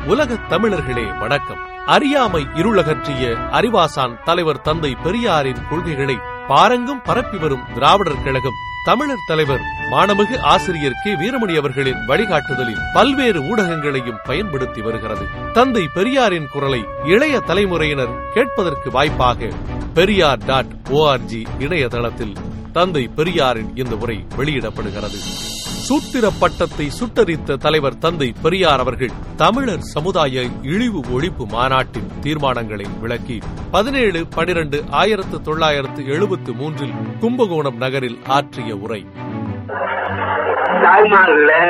உலகத் தமிழர்களே வணக்கம் அறியாமை இருளகற்றிய அறிவாசான் தலைவர் தந்தை பெரியாரின் கொள்கைகளை பாரங்கும் பரப்பி வரும் திராவிடர் கழகம் தமிழர் தலைவர் மாணமிகு ஆசிரியர் கே வீரமணி அவர்களின் வழிகாட்டுதலில் பல்வேறு ஊடகங்களையும் பயன்படுத்தி வருகிறது தந்தை பெரியாரின் குரலை இளைய தலைமுறையினர் கேட்பதற்கு வாய்ப்பாக பெரியார் டாட் ஓஆர்ஜி இணையதளத்தில் தந்தை பெரியாரின் இந்த உரை வெளியிடப்படுகிறது சூத்திர பட்டத்தை சுட்டரித்த தலைவர் தந்தை பெரியார் அவர்கள் தமிழர் சமுதாய இழிவு ஒழிப்பு மாநாட்டின் தீர்மானங்களை விளக்கி பதினேழு பனிரெண்டு ஆயிரத்து தொள்ளாயிரத்து எழுபத்து மூன்றில் கும்பகோணம் நகரில் ஆற்றிய உரை தாய்மார்களே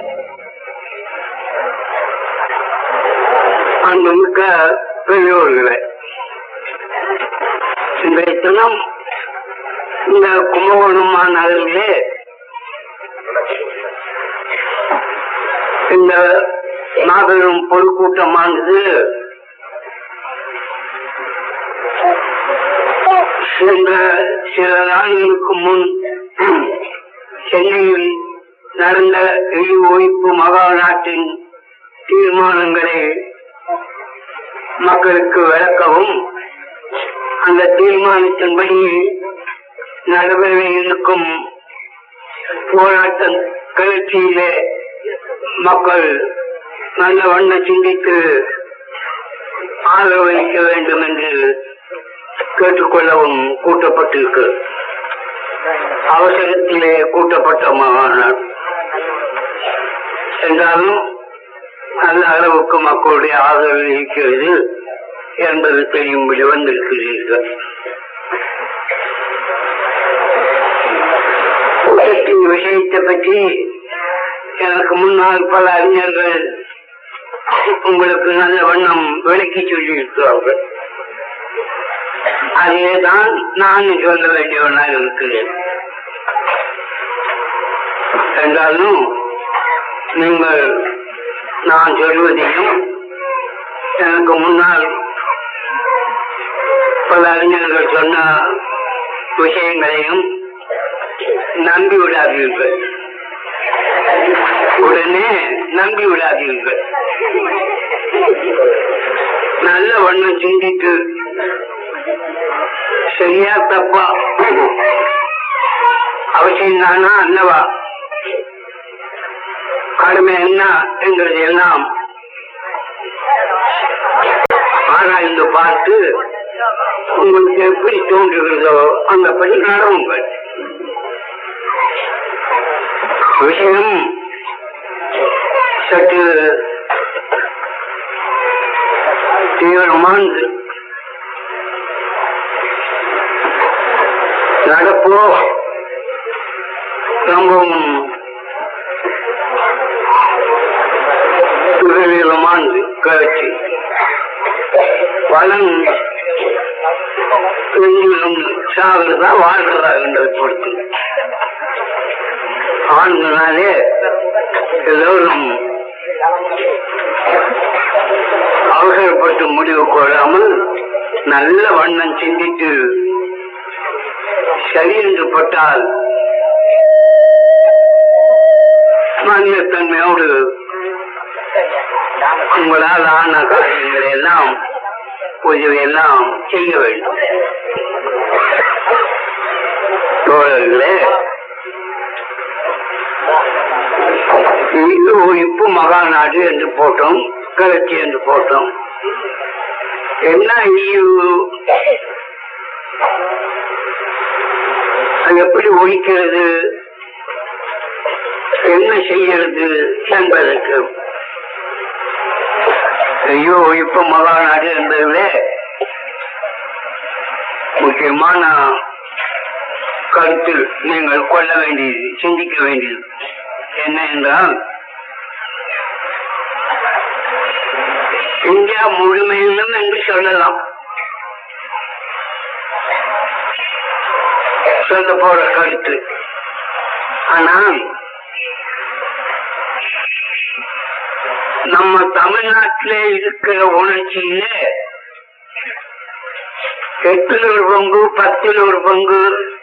அன்புமிக்க பெரியோர்களே இன்றைய தினம் இந்த கும்பகோணம் மாநகரிலே இந்த மாபெரும் பொதுக்கூட்டமானது சென்ற சில நாட்களுக்கு முன் சென்னையில் நடந்த இழி ஒழிப்பு மகாநாட்டின் தீர்மானங்களை மக்களுக்கு விளக்கவும் அந்த தீர்மானத்தின்படி நடைபெற இருக்கும் போராட்ட கிளர்ச்சியிலே மக்கள் நல்ல வண்ண சிந்தித்து ஆதரவளிக்க வேண்டும் என்று கேட்டுக்கொள்ளவும் கூட்டப்பட்டிருக்கு அவசரத்திலே கூட்டப்பட்ட மாநாடு என்றாலும் நல்ல அளவுக்கு மக்களுடைய ஆதரவு இருக்கிறது என்பது தெரியும்படி வந்திருக்கிறீர்கள் கூட்டத்தின் விஷயத்தை பற்றி எனக்கு முன்னால் பல அறிஞர்கள் உங்களுக்கு நல்ல வண்ணம் விளக்கி சொல்லியிருக்கிறார்கள் அதேதான் நான் சொல்ல வேண்டியவனாக இருக்கிறேன் என்றாலும் நீங்கள் நான் சொல்வதையும் எனக்கு முன்னால் பல அறிஞர்கள் சொன்ன விஷயங்களையும் நம்பி விடாதீர்கள் உடனே நம்பி விடாதீர்கள் நல்ல வண்ணம் சிந்தித்து சரியா தப்பா அவசியம் தானா அல்லவா கடமை என்ன என்கிறது எல்லாம் ஆராய்ந்து பார்த்து உங்களுக்கு எப்படி தோன்றுகிறதோ அந்த படி நடவுங்கள் விஷயம் சற்று தீவிரமானது நடப்போ ரொம்பவும் துரிதமானது கட்சி பலன் பெண்களும் சாகிறதா வாழ்கிறதா என்பதை பொறுத்து ஆண்களாலே எல்லோரும் அவசரப்பட்டு முடிவு கொள்ளாமல் நல்ல வண்ணம் சிந்தித்து சரி என்று பட்டால் மாநிலத்தன்மையோடு உங்களால் ஆன காரியங்களை எல்லாம் கொஞ்சம் எல்லாம் செய்ய வேண்டும் தோழர்களே இது ஒழிப்பு மகாநாடு என்று போட்டோம் கிளர்ச்சி என்று போட்டோம் என்ன ஈவு அது எப்படி ஒழிக்கிறது என்ன செய்யறது என்பதற்கு ஐயோ இப்ப மகாநாடு என்பதிலே முக்கியமான கருத்து நீங்கள் கொள்ள வேண்டியது சிந்திக்க வேண்டியது என்ன என்றால் இந்தியா முழுமையிலும் என்று சொல்லலாம் சொல்ல போற கருத்து ஆனால் நம்ம தமிழ்நாட்டிலே இருக்கிற உணர்ச்சியில எட்டுல ஒரு பங்கு பத்தில் ஒரு பங்கு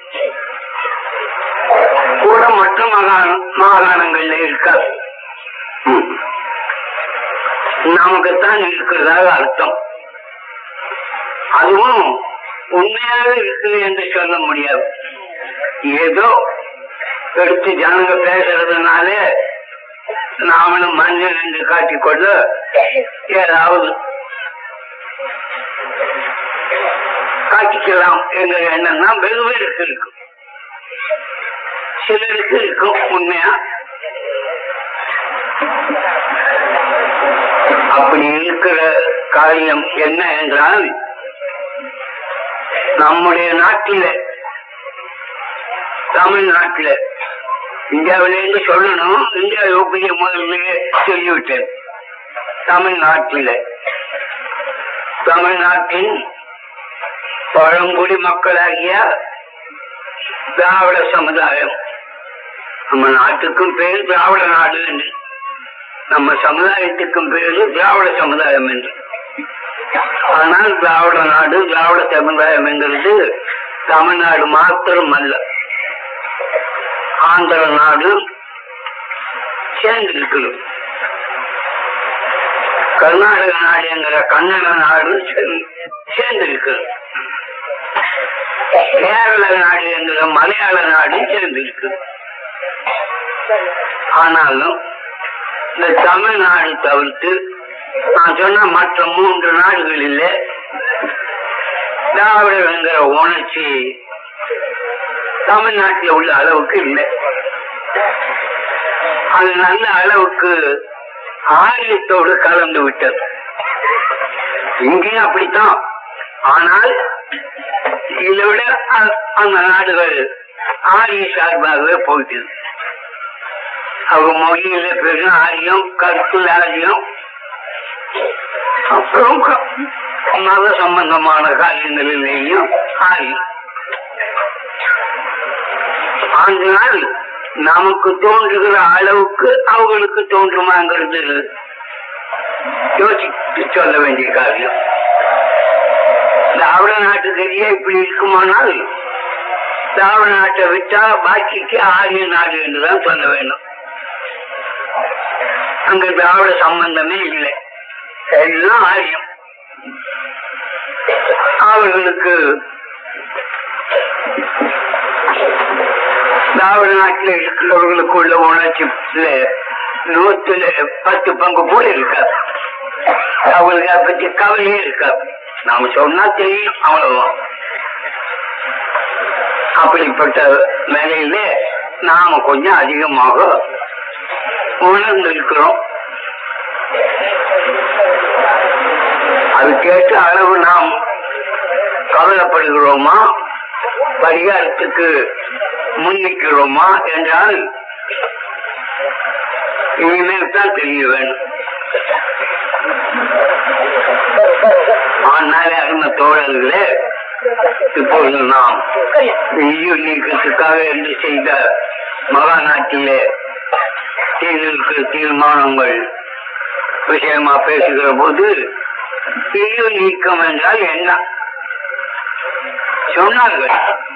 கூட மற்ற மாகாண மாகாணங்கள்ல இருக்காது ம். நமக்குத்தான் இருக்கிறதாக அர்த்தம் அதுவும் உண்மையாக இருக்குது என்று சொல்ல முடியாது ஏதோ எடுத்து ஜனங்க பேசுறதுனால நாமளும் மனிதன் என்று காட்டிக்கொள்ள ஏதாவது காட்டிக்கலாம் என்கிற எண்ணம் தான் வெகு பேருக்கு இருக்கும் சிலருக்கு இருக்கும் உண்மையா அப்படி இருக்கிற காரியம் என்ன என்றால் நம்முடைய நாட்டில தமிழ்நாட்டில இந்தியாவிலிருந்து சொல்லணும் இந்தியா யோகிய முதல்ல சொல்லிவிட்டேன் தமிழ்நாட்டில தமிழ்நாட்டின் பழங்குடி மக்களாகிய திராவிட சமுதாயம் நம்ம நாட்டுக்கும் பேர் திராவிட நாடு என்று நம்ம சமுதாயத்துக்கும் பேரு திராவிட சமுதாயம் என்று ஆனால் திராவிட நாடு திராவிட சமுதாயம் என்கிறது தமிழ்நாடு மாத்திரம் அல்ல ஆந்திர நாடு சேர்ந்து இருக்குது கர்நாடக நாடு என்கிற கன்னட நாடு சேர்ந்து இருக்குது கேரள நாடு என்கிற மலையாள நாடு சேர்ந்து இருக்குது ஆனாலும் இந்த தமிழ்நாடு தவிர்த்து நான் சொன்ன மற்ற மூன்று நாடுகளில் திராவிடர் என்கிற உணர்ச்சி தமிழ்நாட்டில் உள்ள அளவுக்கு இல்லை அது நல்ல அளவுக்கு ஆரியத்தோடு கலந்து விட்டது இங்கேயும் அப்படித்தான் ஆனால் இதை விட அ- அந்த நாடுகள் ஆரிய சார்பாகவே போயிட்டு அவங்க மொழியில பெரும் ஆரியம் கருத்துல ஆரியம் அப்புறம் க- மத சம்பந்தமான காரியங்களிலேயும் ஆரியம் ஆனால் நமக்கு தோன்றுகிற அளவுக்கு அவங்களுக்கு தோன்றுமாங்கிறது யோசித்து சொல்ல வேண்டிய காரியம் திராவிட நாட்டுக்கரியே இப்படி இருக்குமானால் திராவிட நாட்டை விட்டா பாக்கிக்கு ஆரிய நாடு என்றுதான் சொல்ல வேண்டும் அங்க திராவிட சம்பந்தமே இல்லை எல்லாம் ஆரியம் அவர்களுக்கு திராவிட நாட்டில் இருக்கிறவர்களுக்கு உள்ள உணர்ச்சி நூத்துல பத்து பங்கு கூட இருக்காது அவங்களுக்கு அதை பத்தி கவலையே இருக்காது நாம சொன்னா தெரியும் அவ்வளவுதான் அப்படிப்பட்ட நிலையில நாம கொஞ்சம் அதிகமாக உணர்ந்திருக்கிறோம் அதுக்கேற்ற அளவு நாம் கவலைப்படுகிறோமா பரிகாரத்துக்கு முன்னிக்கிறோமா என்றால் இனிமேல் தான் தெரிய வேண்டும் ஆனால் அருமை தோழர்களே இப்பொழுது நாம் இயு நீக்கத்துக்காக என்று செய்த மகாநாட்டிலே செய்திருக்கிற தீர்மானங்கள் விஷயமா பேசுகிற போது இயு நீக்கம் என்றால் என்ன சொன்னார்கள்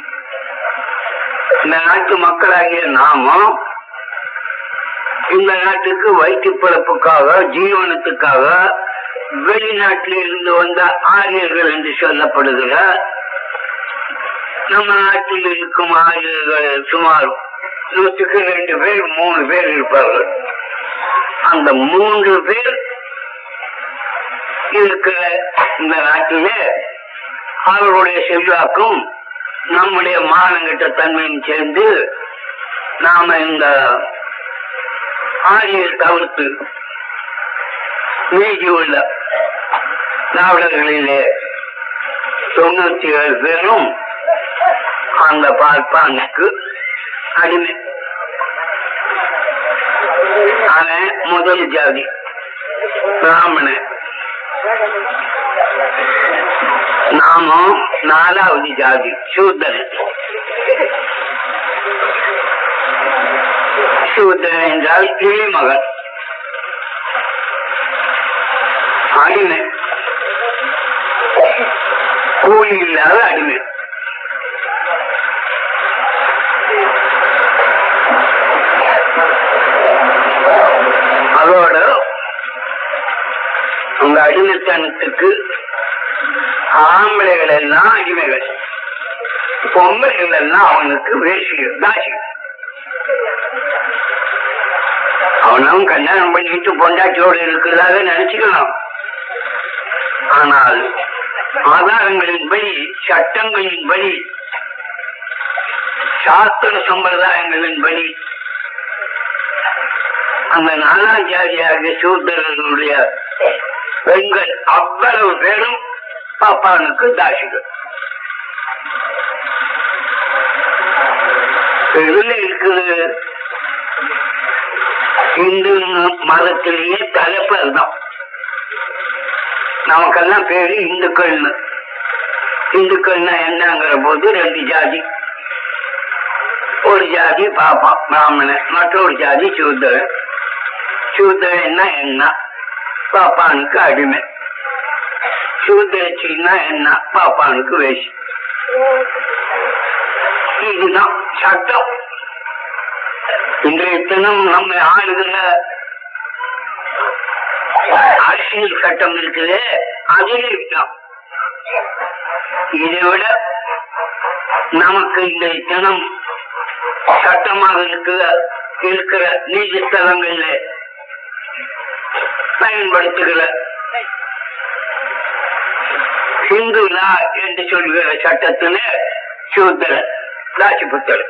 இந்த நாட்டு மக்களாகிய நாமும் இந்த நாட்டுக்கு வயிற்று பிழப்புக்காக ஜீவனத்துக்காக வெளிநாட்டில் இருந்து வந்த ஆரியர்கள் என்று சொல்லப்படுகிற நம்ம நாட்டில் இருக்கும் ஆரியர்கள் சுமார் நூற்றுக்கு ரெண்டு பேர் மூணு பேர் இருப்பார்கள் அந்த மூன்று பேர் இருக்கிற இந்த நாட்டிலே அவர்களுடைய செல்வாக்கும் நம்முடைய மானங்கிட்ட தன்மையும் சேர்ந்து நாம இந்த ஆரியர் தவிர்த்து மீதி உள்ள திராவிடர்களிலே தொண்ணூத்தி ஏழு பேரும் அந்த பார்ப்பானுக்கு அடிமை அவன் முதல் ஜாதி பிராமணன் நாமும் நாலாவது ஜாதி சூத்திரன் சூத்திரன் என்றால் கிளிமகன் அடிமை கூலி இல்லாத அடிமை அதோட அந்த அடிமைத்தனத்துக்கு ஆம்பளைகள் எல்லாம் அடிமைகள் பொம்பளைகள் எல்லாம் அவனுக்கு வேசிகள் தாசி அவனும் கல்யாணம் பண்ணிட்டு பொண்டாட்டியோடு இருக்கிறதாக நினைச்சுக்கலாம் ஆனால் ஆதாரங்களின்படி சட்டங்களின்படி சாஸ்திர சம்பிரதாயங்களின்படி அந்த நாலாம் ஜாதியாக சூத்திரர்களுடைய பெண்கள் அவ்வளவு பேரும் பாப்பானுக்கு தாசிகள் இதுல இருக்குது இந்து மதத்திலேயே தலைப்பு அதுதான் நமக்கெல்லாம் பேரு இந்துக்கள்னு இந்துக்கள்னா என்னங்கிற போது ரெண்டு ஜாதி ஒரு ஜாதி பாப்பான் பிராமணன் மற்றொரு ஜாதி சூத்திரன் சூத்திரன்னா என்ன பாப்பானுக்கு அடிமை சூத்திரச்சின்னா என்ன பாப்பானுக்கு வேஷி இதுதான் சட்டம் இன்றைய தினம் நம்ம ஆளுகிற அரசியல் சட்டம் இருக்குது அதிலே இதுதான் இதை விட நமக்கு இன்றைய தினம் சட்டமாக இருக்கிற இருக்கிற நீதி ஸ்தலங்கள்ல பயன்படுத்துகிற ஹிந்து லா என்று சொல்கிற சட்டத்துல சூத்திர ராசிபுத்தர்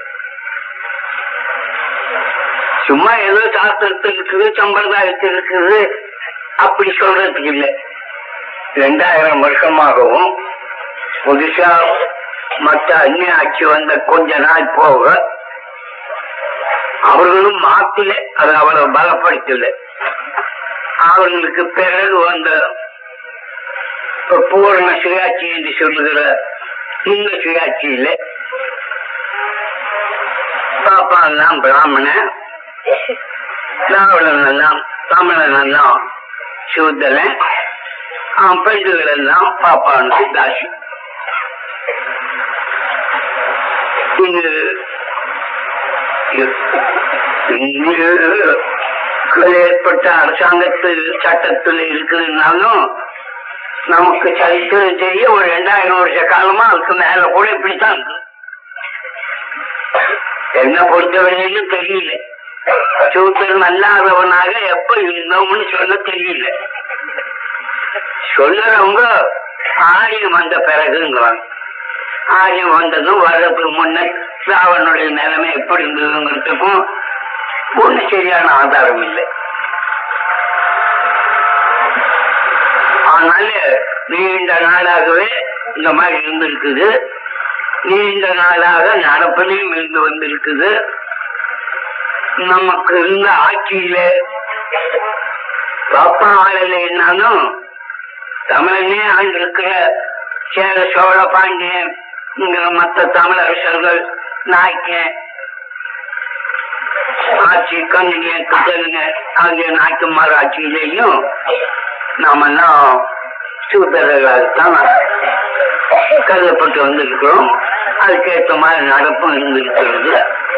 சும்மா ஏதோ சாஸ்திரத்தில் இருக்குது சம்பிரதாயத்தில் இருக்குது அப்படி சொல்றதுக்கு இல்லை ரெண்டாயிரம் வருஷமாகவும் புதுசா மற்ற அந்நிய ஆட்சி வந்த கொஞ்ச நாள் போக அவர்களும் மாத்தல அதை அவ்வளவு பலப்படுத்தல அவர்களுக்கு பிறகு வந்த இப்ப பூரண சுயாட்சி என்று சொல்லுகிற இந்த சுயாட்சியில பாப்பான் எல்லாம் பிராமணன் திராவிடன் எல்லாம் தமிழன் எல்லாம் சூத்தலன் அவன் பெண்கள் எல்லாம் பாப்பானுக்கு தாசி இது இங்கு ஏற்பட்ட அரசாங்கத்து சட்டத்தில் இருக்குதுனாலும் நமக்கு சரித்திரம் தெரிய ஒரு ரெண்டாயிரம் வருஷ காலமா அதுக்கு மேல கூட இப்படித்தான் இருக்கு என்ன பொறுத்தவரையிலும் தெரியல சூத்திரன் அல்லாதவனாக எப்ப இருந்தோம்னு சொல்ல தெரியல சொல்லுறவங்க ஆரியம் வந்த பிறகுங்கிறாங்க ஆரியம் வந்ததும் வர்றதுக்கு முன்ன ராவனுடைய நிலைமை எப்படி இருந்ததுங்கிறதுக்கும் ஒண்ணு சரியான ஆதாரம் இல்லை அதனால நீண்ட நாளாகவே இந்த மாதிரி இருந்திருக்குது நீண்ட நாளாக நடப்பிலையும் இருந்து வந்திருக்குது நமக்கு இருந்த ஆட்சியில பாப்பா ஆளல என்னாலும் தமிழனே ஆண்டிருக்கிற சேர சோழ பாண்டியன் இங்க மற்ற தமிழரசர்கள் நாய்க்கன் ஆட்சி கண்ணிங்க குத்தலுங்க ஆகிய நாய்க்குமார் ஆட்சியிலேயும் நாமெல்லாம் சூதரர்களாகத்தான் கருதப்பட்டு வந்திருக்கிறோம் அதுக்கேற்ற மாதிரி நடப்பும் இருந்திருக்கிறது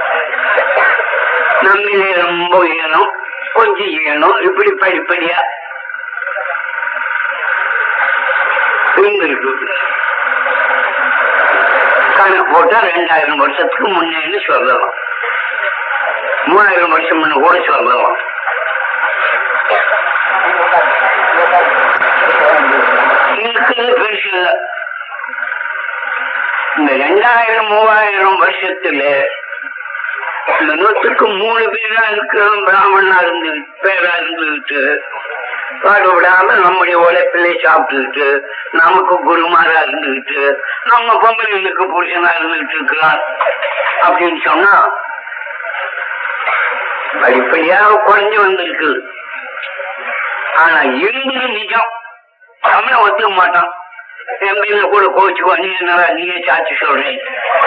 நம்மிலே ரொம்ப உயரம் கொஞ்சம் ஈயணும் இப்படி படிப்படியா இருந்திருக்கு கணக்கு போட்டா ரெண்டாயிரம் வருஷத்துக்கு முன்னேன்னு சொல்லலாம் மூவாயிரம் வருஷம் முன்ன கூட சொல்லலாம் இருக்குது பெருசு இல்ல. இந்த ரெண்டாயிரம் மூவாயிரம் வருஷத்துல இந்த நூற்றுக்கு மூணு பேரா இருக்கிறோம் பிராமணா இருந்து பேரா இருந்துகிட்டு பாடுபடாம நம்முடைய உழைப்பிலே சாப்பிட்டுக்கிட்டு நமக்கு குருமாரா இருந்துகிட்டு நம்ம பொம்பளைகளுக்கு புருஷனா இருந்துகிட்டு இருக்கிறான் அப்படின்னு சொன்னா படிப்படியாக குறைஞ்சு வந்திருக்கு ஆனா இருந்தது நிஜம் தமிழ ஒத்துக்க மாட்டான் என் பேர்ல கூட கோச்சுக்கோ நீ என்னடா நீயே சாட்சி சொல்றேன்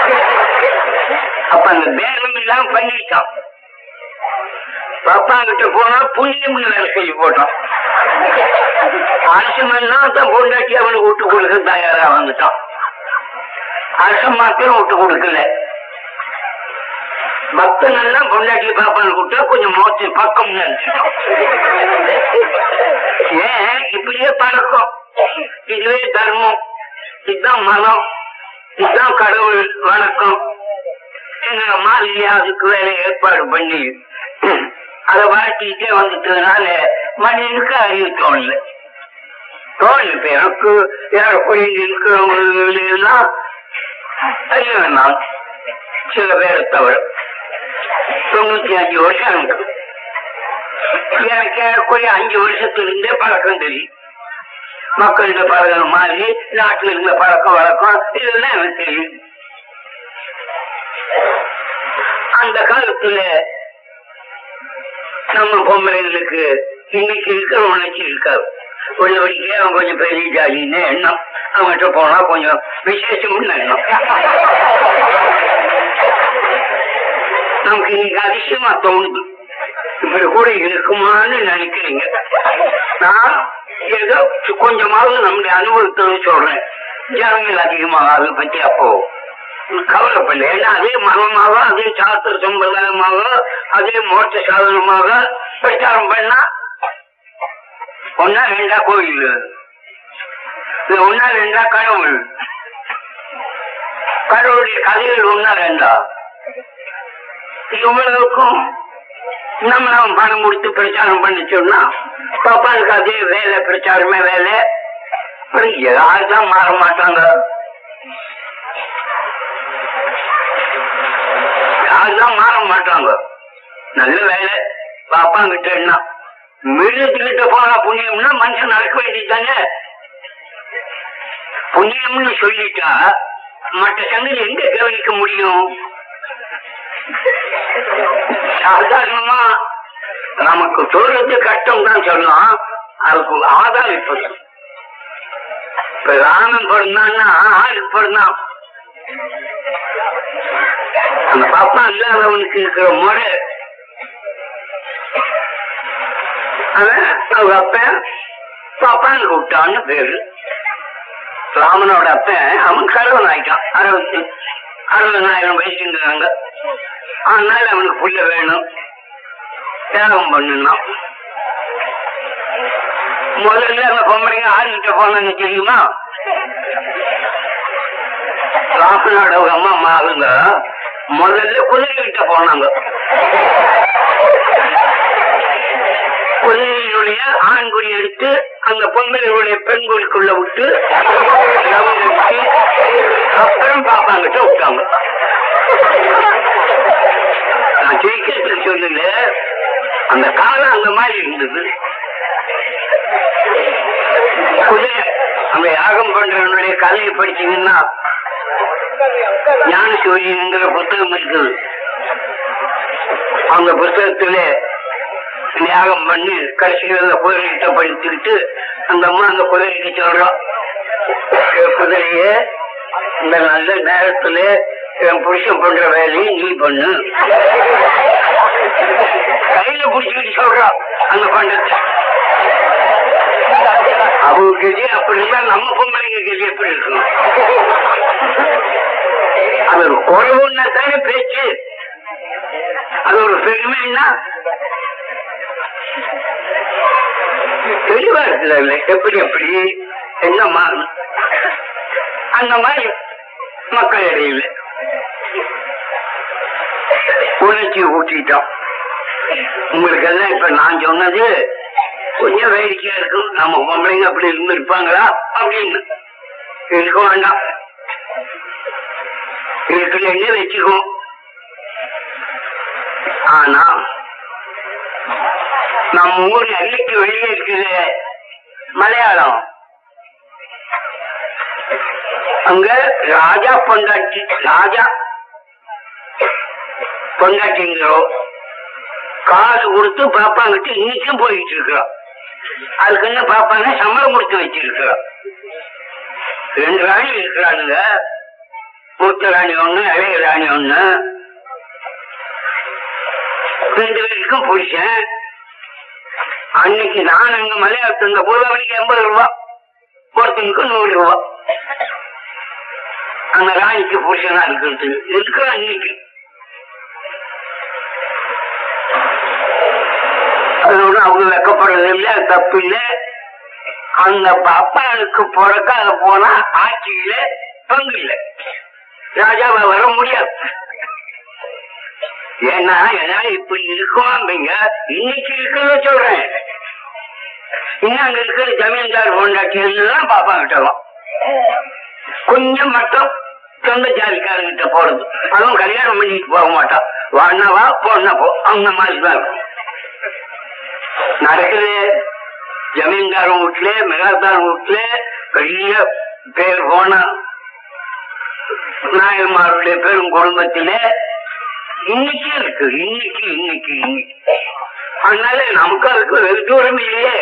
அப்ப அந்த பேரம் எல்லாம் பண்ணிட்டான் பாப்பா கிட்ட போனா புண்ணியம் வேலை செய்ய போட்டோம் அரசமெல்லாம் தான் பொண்டாட்டி அவனுக்கு விட்டு கொடுக்க தயாரா வந்துட்டான் அரசன் மாத்திரம் விட்டு கொடுக்கல பக்தன் எல்லாம் பொண்டாட்டி பாப்பான்னு கூப்பிட்டா கொஞ்சம் மோச்சு பக்கம் நினைச்சிட்டோம் ஏன் இப்படியே பழக்கம் இதுவே தர்மம் இதுதான் மனம் இதுதான் கடவுள் வணக்கம் எங்க அம்மா இல்லையா அதுக்கு வேற ஏற்பாடு பண்ணி அதை வாழ்த்திட்டே வந்துட்டதுனால மனிதனுக்கு அறிவு தோணல தோணல இப்ப எனக்கு யார போய் இருக்கிறவங்க எல்லாம் அறிய வேண்டாம் சில பேரை தவிர தொண்ணூத்தி அஞ்சு வருஷம் எனக்கு எனக்கு ஏறக்குறைய அஞ்சு வருஷத்திலிருந்தே பழக்கம் தெரியும் மக்கள்கிட்ட பழகம் மாதிரி நாட்டில் இருந்த பழக்கம் வழக்கம் இதெல்லாம் எனக்கு தெரியும் அந்த காலத்துல நம்ம பொம்பளைங்களுக்கு இன்னைக்கு இருக்கிற உணர்ச்சி இருக்காது உள்ளபடிக்கே அவன் கொஞ்சம் பெரிய ஜாலின்னு எண்ணம் அவங்ககிட்ட போனா கொஞ்சம் விசேஷம்னு எண்ணம் நமக்கு இன்னைக்கு அதிசயமா தோணுது இப்படி கூட இருக்குமான்னு நினைக்கிறீங்க நான் ஏதோ கொஞ்சமாவது நம்முடைய அனுபவத்தை சொல்றேன் ஜனங்கள் அதிகமாக அதை பத்தி அப்போ கவலைப்படல ஏன்னா அதே மர்மமாக அதே சாஸ்திர சம்பிரதாயமாக அதே மோட்ச சாதனமாக பிரச்சாரம் பண்ணா ஒன்னா ரெண்டா கோயில் இது ஒன்னா ரெண்டா கடவுள் கடவுளுடைய கதைகள் ஒன்னா ரெண்டா இவ்வளவுக்கும் நம்ம நம்ம பணம் கொடுத்து பிரச்சாரம் பண்ணி சொன்னா பாப்பானுக்கு அதே வேலை பிரச்சாரமே வேலை அப்புறம் யாருதான் மாற மாட்டாங்க யாருதான் மாற மாட்டாங்க நல்ல வேலை பாப்பாங்கிட்ட என்ன மிருகத்துக்கிட்ட போனா புண்ணியம்னா மனுஷன் நடக்க வேண்டியது தானே புண்ணியம்னு சொல்லிட்டா மற்ற சங்கதி எங்க கவனிக்க முடியும் சாதாரணமா நமக்கு சொல்றது கஷ்டம் தான் சொல்லலாம் அதுக்கு ஆதாரம் இப்ப இப்ப ராமன் பிறந்தான்னா ஆளுக்கு பிறந்தான் அந்த பாப்பா இல்லாதவனுக்கு இருக்கிற முறை அவன் அவங்க அப்பன் பாப்பான்னு கூப்பிட்டான்னு பேரு ராமனோட அப்பன் அவன் கருவன் ஆயிட்டான் அறுபத்தி அறுபதாயிரம் வயசுங்கிறாங்க அதனால அவனுக்கு புள்ள வேணும் தியாகம் பண்ணுனான் முதல்ல அந்த பொம்பளைங்க ஆளுகிட்ட போனாங்க தெரியுமா ராமனோட ஒரு அம்மா அம்மாவுங்க முதல்ல குதிரைகிட்ட போனாங்க குதிரையினுடைய ஆண்குறி எடுத்து அந்த பொம்பளையுடைய பெண்குறிக்குள்ள விட்டு லவம் விட்டு அப்புறம் பாப்பாங்கிட்ட விட்டாங்க நான் ஜெயிக்கிறதுக்கு சொல்லல அந்த காலம் அந்த மாதிரி இருந்தது குதிரை அந்த யாகம் பண்றவனுடைய கதையை படிச்சீங்கன்னா ஞான சூரியன்ங்கிற புத்தகம் இருக்குது அந்த புத்தகத்துல தியாகம் பண்ணி கடைசியில் அந்த குதிரைகிட்ட படிச்சுக்கிட்டு அந்த அம்மா அந்த குதிரைக்கு சொல்றோம் குதிரைய இந்த நல்ல நேரத்துல என் புருஷன் பண்ற வேலையை நீ பண்ணு கையில புடிச்சுக்கிட்டு சொல்றான் அந்த பண்டத்தை அவங்க கதி அப்படி இருந்தா நம்ம பொம்பளைங்க கதி எப்படி இருக்கணும் அது ஒரு குறைவுன்னா தானே பேச்சு அது ஒரு பெருமைன்னா தெளிவா இருக்குல்ல எப்படி எப்படி என்ன மாறும் அந்த மாதிரி மக்கள் இடையில உணர்ச்சி ஊட்டிட்டோம் உங்களுக்கு எல்லாம் இப்ப நான் சொன்னது கொஞ்சம் வேடிக்கையா இருக்கும் நம்ம பொம்பளைங்க அப்படி இருந்து இருப்பாங்களா அப்படின்னு இருக்க வேண்டாம் இருக்கிற வச்சுக்குவோம் ஆனா நம்ம ஊர் எல்லைக்கு வெளியே இருக்குது மலையாளம் அங்க ராஜா பொண்டாட்டி ராஜா பொண்டாட்டிங்கிறோம் காசு கொடுத்து பாப்பாங்கிட்ட இன்னைக்கும் போயிட்டு இருக்கிறோம் அதுக்குன்னு பாப்பாங்க சம்பளம் கொடுத்து வச்சிருக்கிறோம் ரெண்டு ராணி இருக்கிறானுங்க மூத்த ராணி ஒண்ணு இளைய ராணி ஒண்ணு ரெண்டு பேருக்கும் புருஷன் அன்னைக்கு நான் அங்க மலையாளத்து இருந்த போது அவனுக்கு எண்பது ரூபா ஒருத்தனுக்கு நூறு ரூபா அந்த ராணிக்கு புருஷனா இருக்கிறது இருக்கிறான் இன்னைக்கு ஒண்ணும் அவங்க வெக்கப்படுறது இல்ல தப்பு இல்ல அந்த அப்பாவுக்கு பிறக்காத போனா ஆட்சியில பங்கு இல்ல ராஜாவை வர முடியாது ஏன்னா என்னால இப்படி இருக்குவாங்க இன்னைக்கு இருக்கிறத சொல்றேன் இன்னும் அங்க இருக்கிற ஜமீன்தார் பொண்டாட்டி எல்லாம் பாப்பா விட்டலாம் கொஞ்சம் மட்டும் சொந்த ஜாதிக்காரங்கிட்ட போறது அதுவும் கல்யாணம் பண்ணிட்டு போக மாட்டான் வாண்ணவா போனா போ அந்த மாதிரி தான் இருக்கும் நடக்குது ஜமீன்தாரன் வீட்டுல மெகாதாரன் வீட்டுல பெரிய பேர் போன நாயன்மாருடைய பெரும் குடும்பத்தில இன்னைக்கு இருக்கு இன்னைக்கு இன்னைக்கு இன்னைக்கு அதனால நமக்கு அதுக்கு வெகு தூரம் இல்லையே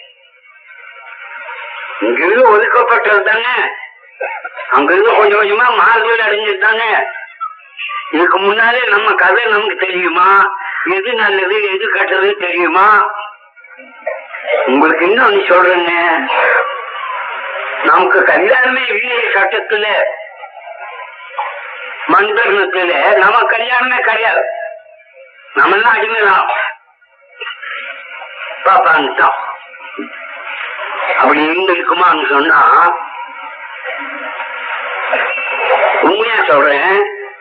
இங்கிருந்து ஒதுக்கப்பட்டது தானே அங்கிருந்து கொஞ்சம் கொஞ்சமா மாறுதல் அடைஞ்சது தானே இதுக்கு முன்னாலே நம்ம கதை நமக்கு தெரியுமா எது நல்லது எது கெட்டது தெரியுமா உங்களுக்கு இன்னொன்னு சொல்றேங்க நமக்கு கல்யாணமே இல்லையே சட்டத்துல மண்தர்ணத்துல நம்ம கல்யாணமே கிடையாது நம்ம எல்லாம் அடிமைதான் பாப்பான்ட்டான் அப்படி இருந்திருக்குமான்னு சொன்னா உண்மையா சொல்றேன்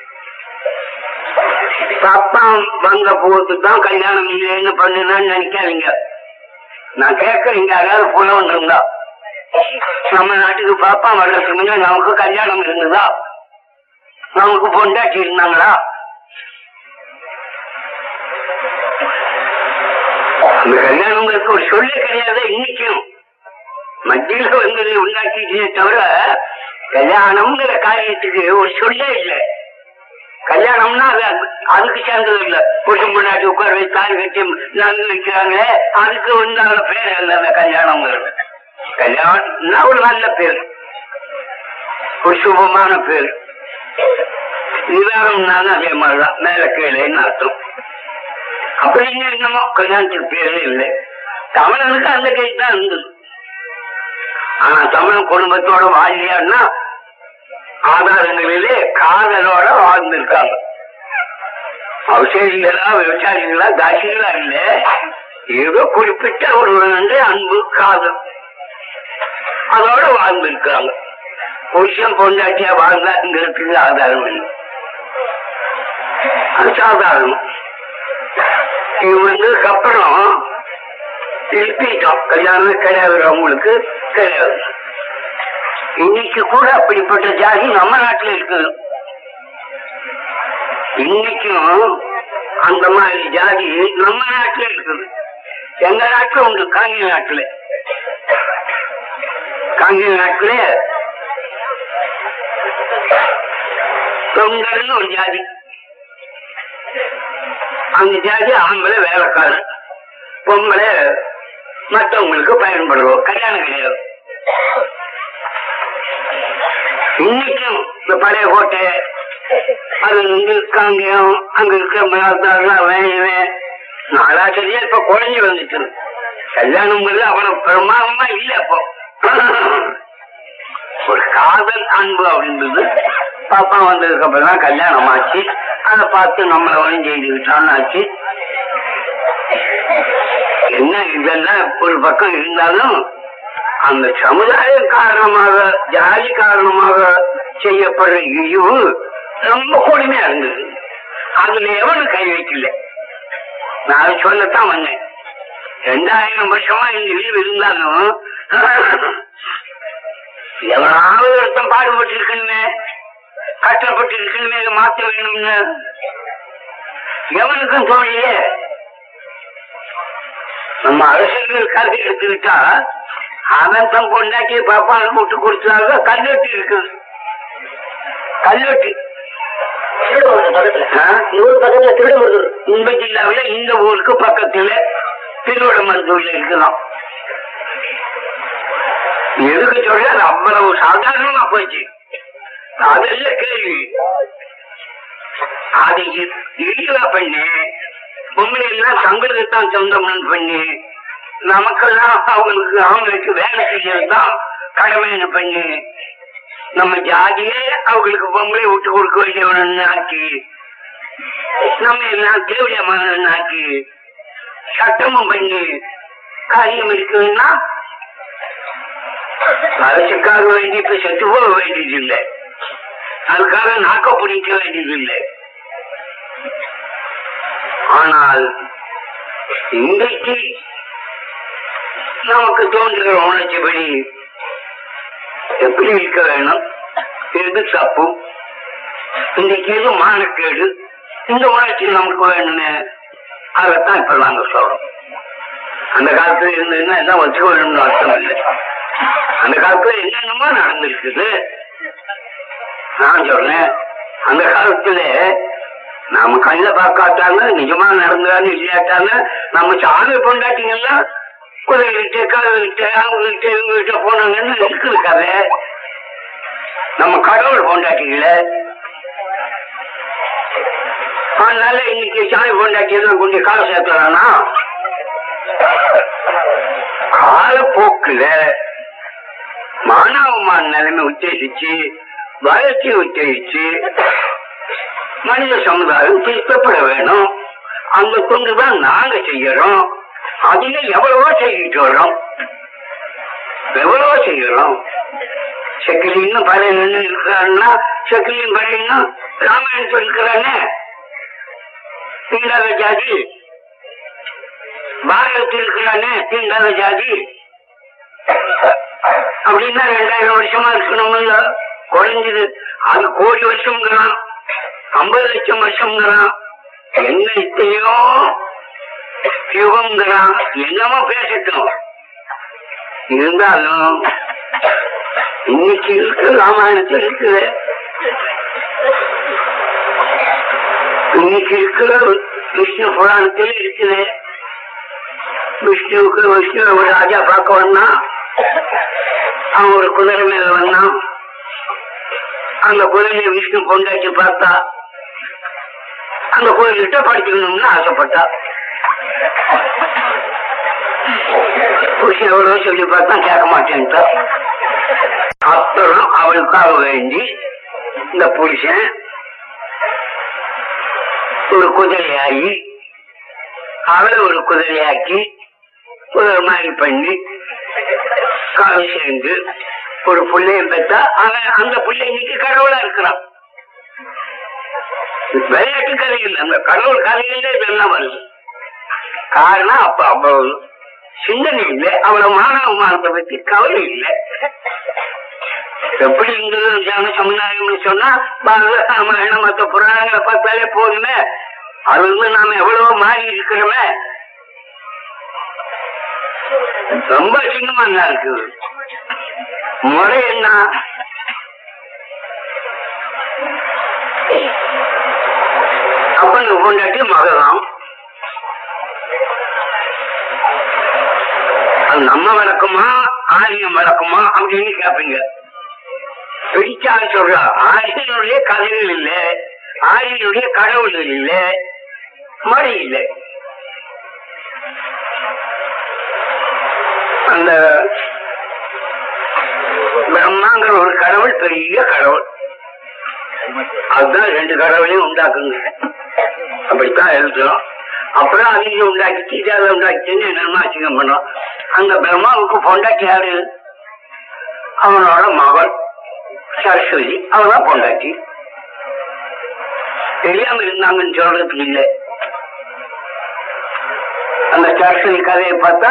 பாப்பா வந்த போது தான் கல்யாணம் இல்லைன்னு பண்ணுன்னு நினைக்காதீங்க நான் கேட்கறீங்க அதாவது புலவன் இருந்தா நம்ம நாட்டுக்கு பாப்பா வர்றதுக்கு முன்னாடி நமக்கு கல்யாணம் இருந்ததா நமக்கு பொண்டாட்டி இருந்தாங்களா அந்த கல்யாணங்களுக்கு ஒரு சொல்லே கிடையாது இன்னைக்கும் மத்தியில வந்தது உண்டாக்கிட்டே தவிர கல்யாணம்ங்கிற காரியத்துக்கு ஒரு சொல்லே இல்லை கல்யாணம்னா அது அதுக்கு சேர்ந்தது இல்ல புருஷன் முன்னாடி உட்கார வச்சு தாலி கட்டி நடந்து வைக்கிறாங்களே அதுக்கு உண்டான பேர் அல்ல அந்த கல்யாணம்ங்கிறது கல்யாணம்னா ஒரு நல்ல பேர் ஒரு சுபமான பேர் நிதானம்னாலும் அதே மாதிரிதான் மேல கீழேன்னு அர்த்தம் அப்படின்னு என்னமோ கல்யாணத்துக்கு பேரே இல்லை தமிழனுக்கு அந்த கை தான் இருந்தது ஆனா தமிழ் குடும்பத்தோட வாழியான்னா ஆதாரங்களிலே காதலோட வாழ்ந்திருக்காங்க அவசியங்களா விவசாயிகளா தாசிகளா இல்ல ஏதோ குறிப்பிட்ட ஒரு வந்து அன்பு காதல் அதோட வாழ்ந்திருக்காங்க புருஷன் பொண்டாட்டியா வாழ்ந்தாங்கிறதுக்கு ஆதாரம் இல்லை அது சாதாரணம் இவங்களுக்கு அப்புறம் திருப்பிட்டோம் கல்யாணமே கிடையாது அவங்களுக்கு கிடையாது இன்னைக்கு கூட அப்படிப்பட்ட ஜாதி நம்ம நாட்டுல இருக்குது இன்னைக்கும் அந்த மாதிரி ஜாதி நம்ம நாட்டுல இருக்குது எங்க நாட்டுல உண்டு காங்கிய நாட்டுல காங்கிய நாட்டுல தொங்கல்னு ஒரு ஜாதி அந்த ஜாதி ஆம்பளை வேலைக்காரன் பொம்பளை மற்றவங்களுக்கு பயன்படுவோம் கல்யாணம் கிடையாது இன்னைக்கும் இந்த பழைய கோட்டை அது வந்து காங்கியம் அங்க இருக்கிற மகாத்தாரெல்லாம் வேணுவேன் நாலாச்சரியா இப்ப குறைஞ்சி வந்துட்டு கல்யாணம் அவ்வளவு பிரமாதமா இல்ல அப்போ ஒரு காதல் அன்பு அப்படின்றது பாப்பா வந்ததுக்கு அப்புறம் தான் கல்யாணம் ஆச்சு அதை பார்த்து நம்மளை ஒன்றும் செய்துக்கிட்டான்னு ஆச்சு என்ன இதெல்லாம் ஒரு பக்கம் இருந்தாலும் அந்த சமுதாயம் காரணமாக ஜாதி காரணமாக செய்யப்படுற இழிவு ரொம்ப கொடுமையா இருந்தது அதுல எவனும் கை வைக்கல நான் சொல்லத்தான் வந்தேன் ரெண்டாயிரம் வருஷமா இந்த இழிவு இருந்தாலும் எவனாவது ஒருத்தன் பாடுபட்டு இருக்கணுமே கஷ்டப்பட்டு இருக்கணுமே இதை மாத்த வேணும்னு எவனுக்கும் தோழியே நம்ம அரசியலுக்காக எடுத்துக்கிட்டா அவன் தன் கொண்டாட்டி பாப்பாவை விட்டு கொடுத்தாங்க கல்வெட்டு இருக்கு கல்வெட்டு இந்த ஜில்லாவில இந்த ஊருக்கு பக்கத்துல திருவிடமருத்தூர்ல இருக்கலாம் எதுக்கு சொல்ல அது அவ்வளவு சாதாரணமா போச்சு அதெல்லாம் கேள்வி அது இழிவா பண்ணு பொம்பளை எல்லாம் தங்களுக்கு தான் சொந்தம்னு பண்ணி நமக்கெல்லாம் அவங்களுக்கு அவங்களுக்கு வேலை செய்யறதுதான் கடமைன்னு பண்ணி நம்ம ஜாதியே அவங்களுக்கு பொம்பளை விட்டு கொடுக்க வேண்டியவனு ஆக்கி நம்ம எல்லாம் தேவையமான ஆக்கி சட்டமும் பண்ணி காரியம் இருக்குன்னா அரசுக்காக வேண்டி இப்ப செத்து போக வேண்டியதில்லை அதுக்காக நாக்க பிடிக்க வேண்டியதில்லை ஆனால் இன்றைக்கு நமக்கு தோன்றுகிற உணர்ச்சிப்படி எப்படி இருக்க வேணும் எது தப்பு இன்றைக்கு எது மானக்கேடு இந்த உணர்ச்சி நமக்கு வேணும்னு அதைத்தான் இப்ப நாங்க சொல்றோம் அந்த காலத்துல இருந்ததுன்னா எல்லாம் வச்சுக்க வேணும்னு அர்த்தம் இல்லை அந்த காலத்துல என்னென்னமோ நடந்திருக்குது நான் சொல்றேன் அந்த காலத்துல நாம கண்ணில பார்க்காட்டாங்க நிஜமா நடந்தான்னு இல்லையாட்டாங்க நம்ம சாமி பொண்டாட்டிங்கெல்லாம் குதிரைகிட்ட கதவுகிட்ட அவங்ககிட்ட இவங்ககிட்ட போனாங்கன்னு இருக்குது கதை நம்ம கடவுள் பொண்டாட்டிகள அதனால இன்னைக்கு சாமி பொண்டாட்டி எல்லாம் கொண்டு கால சேர்த்துறானா காலப்போக்குல மானவமான நிலைமை உத்தேசிச்சு வளர்ச்சி உத்தேசிச்சு மனித சமுதாயம் திருத்தப்பட வேணும் அந்த கொண்டுதான் நாங்க செய்யறோம் அதுல எவ்வளவோ செய்யிட்டு வர்றோம் எவ்வளவோ செய்யறோம் செக்கிலின்னு பழைய நின்று இருக்கிறான்னா செக்கிலின் பழையன்னா ராமாயணத்தில் இருக்கிறானே தீண்டாத ஜாதி பாரதத்தில் இருக்கிறானே தீண்டாத ஜாதி அப்படின்னா ரெண்டாயிரம் வருஷமா இருக்கணும்ல குறைஞ்சது அது கோடி வருஷம்ங்கிறான் ஐம்பது லட்சம் வருஷம்ங்கிறான் என்ன இத்தையோ யுகம்ங்கிறான் என்னமோ பேசட்டும் இருந்தாலும் இன்னைக்கு இருக்கு ராமாயணத்தில் இருக்குது இன்னைக்கு இருக்கிற விஷ்ணு புராணத்தில் இருக்குது விஷ்ணுவுக்கு விஷ்ணு ஒரு ராஜா பார்க்க வந்தான் அவன் ஒரு குதிரை மேல வந்தான் அந்த குதிரையை விஷ்ணு கொண்டாச்சு பார்த்தா அந்த கோயில்கிட்ட படிச்சுக்கணும்னு ஆசைப்பட்டா புருஷன் எவ்வளவு சொல்லி பார்த்தா கேட்க மாட்டேன்ட்டா அப்புறம் அவளுக்காக வேண்டி இந்த புருஷன் ஒரு குதிரையாகி அவளை ஒரு குதிரையாக்கி குதிரை மாதிரி பண்ணி கால் சேர்ந்து ஒரு பிள்ளையும் பெற்றா அவன் அந்த பிள்ளை இன்னைக்கு கடவுளா இருக்கிறான் விளையாட்டு கதை இல்லை அந்த கடவுள் கதையில இதெல்லாம் வருது காரணம் அப்ப அவ்வளவு சிந்தனை இல்லை அவ்வளவு மானவமானத்தை பத்தி கவலை இல்லை எப்படி இருந்தது ஜன சமுதாயம்னு சொன்னா பாரத ராமாயணம் மற்ற புராணங்களை பார்த்தாலே போதுமே அது வந்து நாம எவ்வளவோ மாறி இருக்கிறோமே ரொம்ப சின்னமா தான் இருக்கு முறை என்ன அப்பனுக்கு பொண்டாட்டி மகதான் அது நம்ம வழக்கமா ஆரியம் வழக்கமா அப்படின்னு கேட்பீங்க பிடிச்சா சொல்றா ஆரியனுடைய கதைகள் இல்ல ஆரியனுடைய கடவுள்கள் இல்ல மழை இல்லை அந்த பிரம்மாங்கிற ஒரு கடவுள் பெரிய கடவுள் அதுதான் ரெண்டு கடவுளையும் உண்டாக்குங்க அப்படித்தான் எழுதுறோம் அப்புறம் அவங்க உண்டாக்கிச்சு இதை உண்டாக்கிச்சுன்னு என்னென்ன அசிங்கம் பண்ணோம் அந்த பிரம்மாவுக்கு பொண்டாட்டி யாரு அவனோட மகள் சரஸ்வதி அவதான் பொண்டாட்டி தெரியாம இருந்தாங்கன்னு சொல்றதுக்கு இல்லை அந்த சரஸ்வதி கதையை பார்த்தா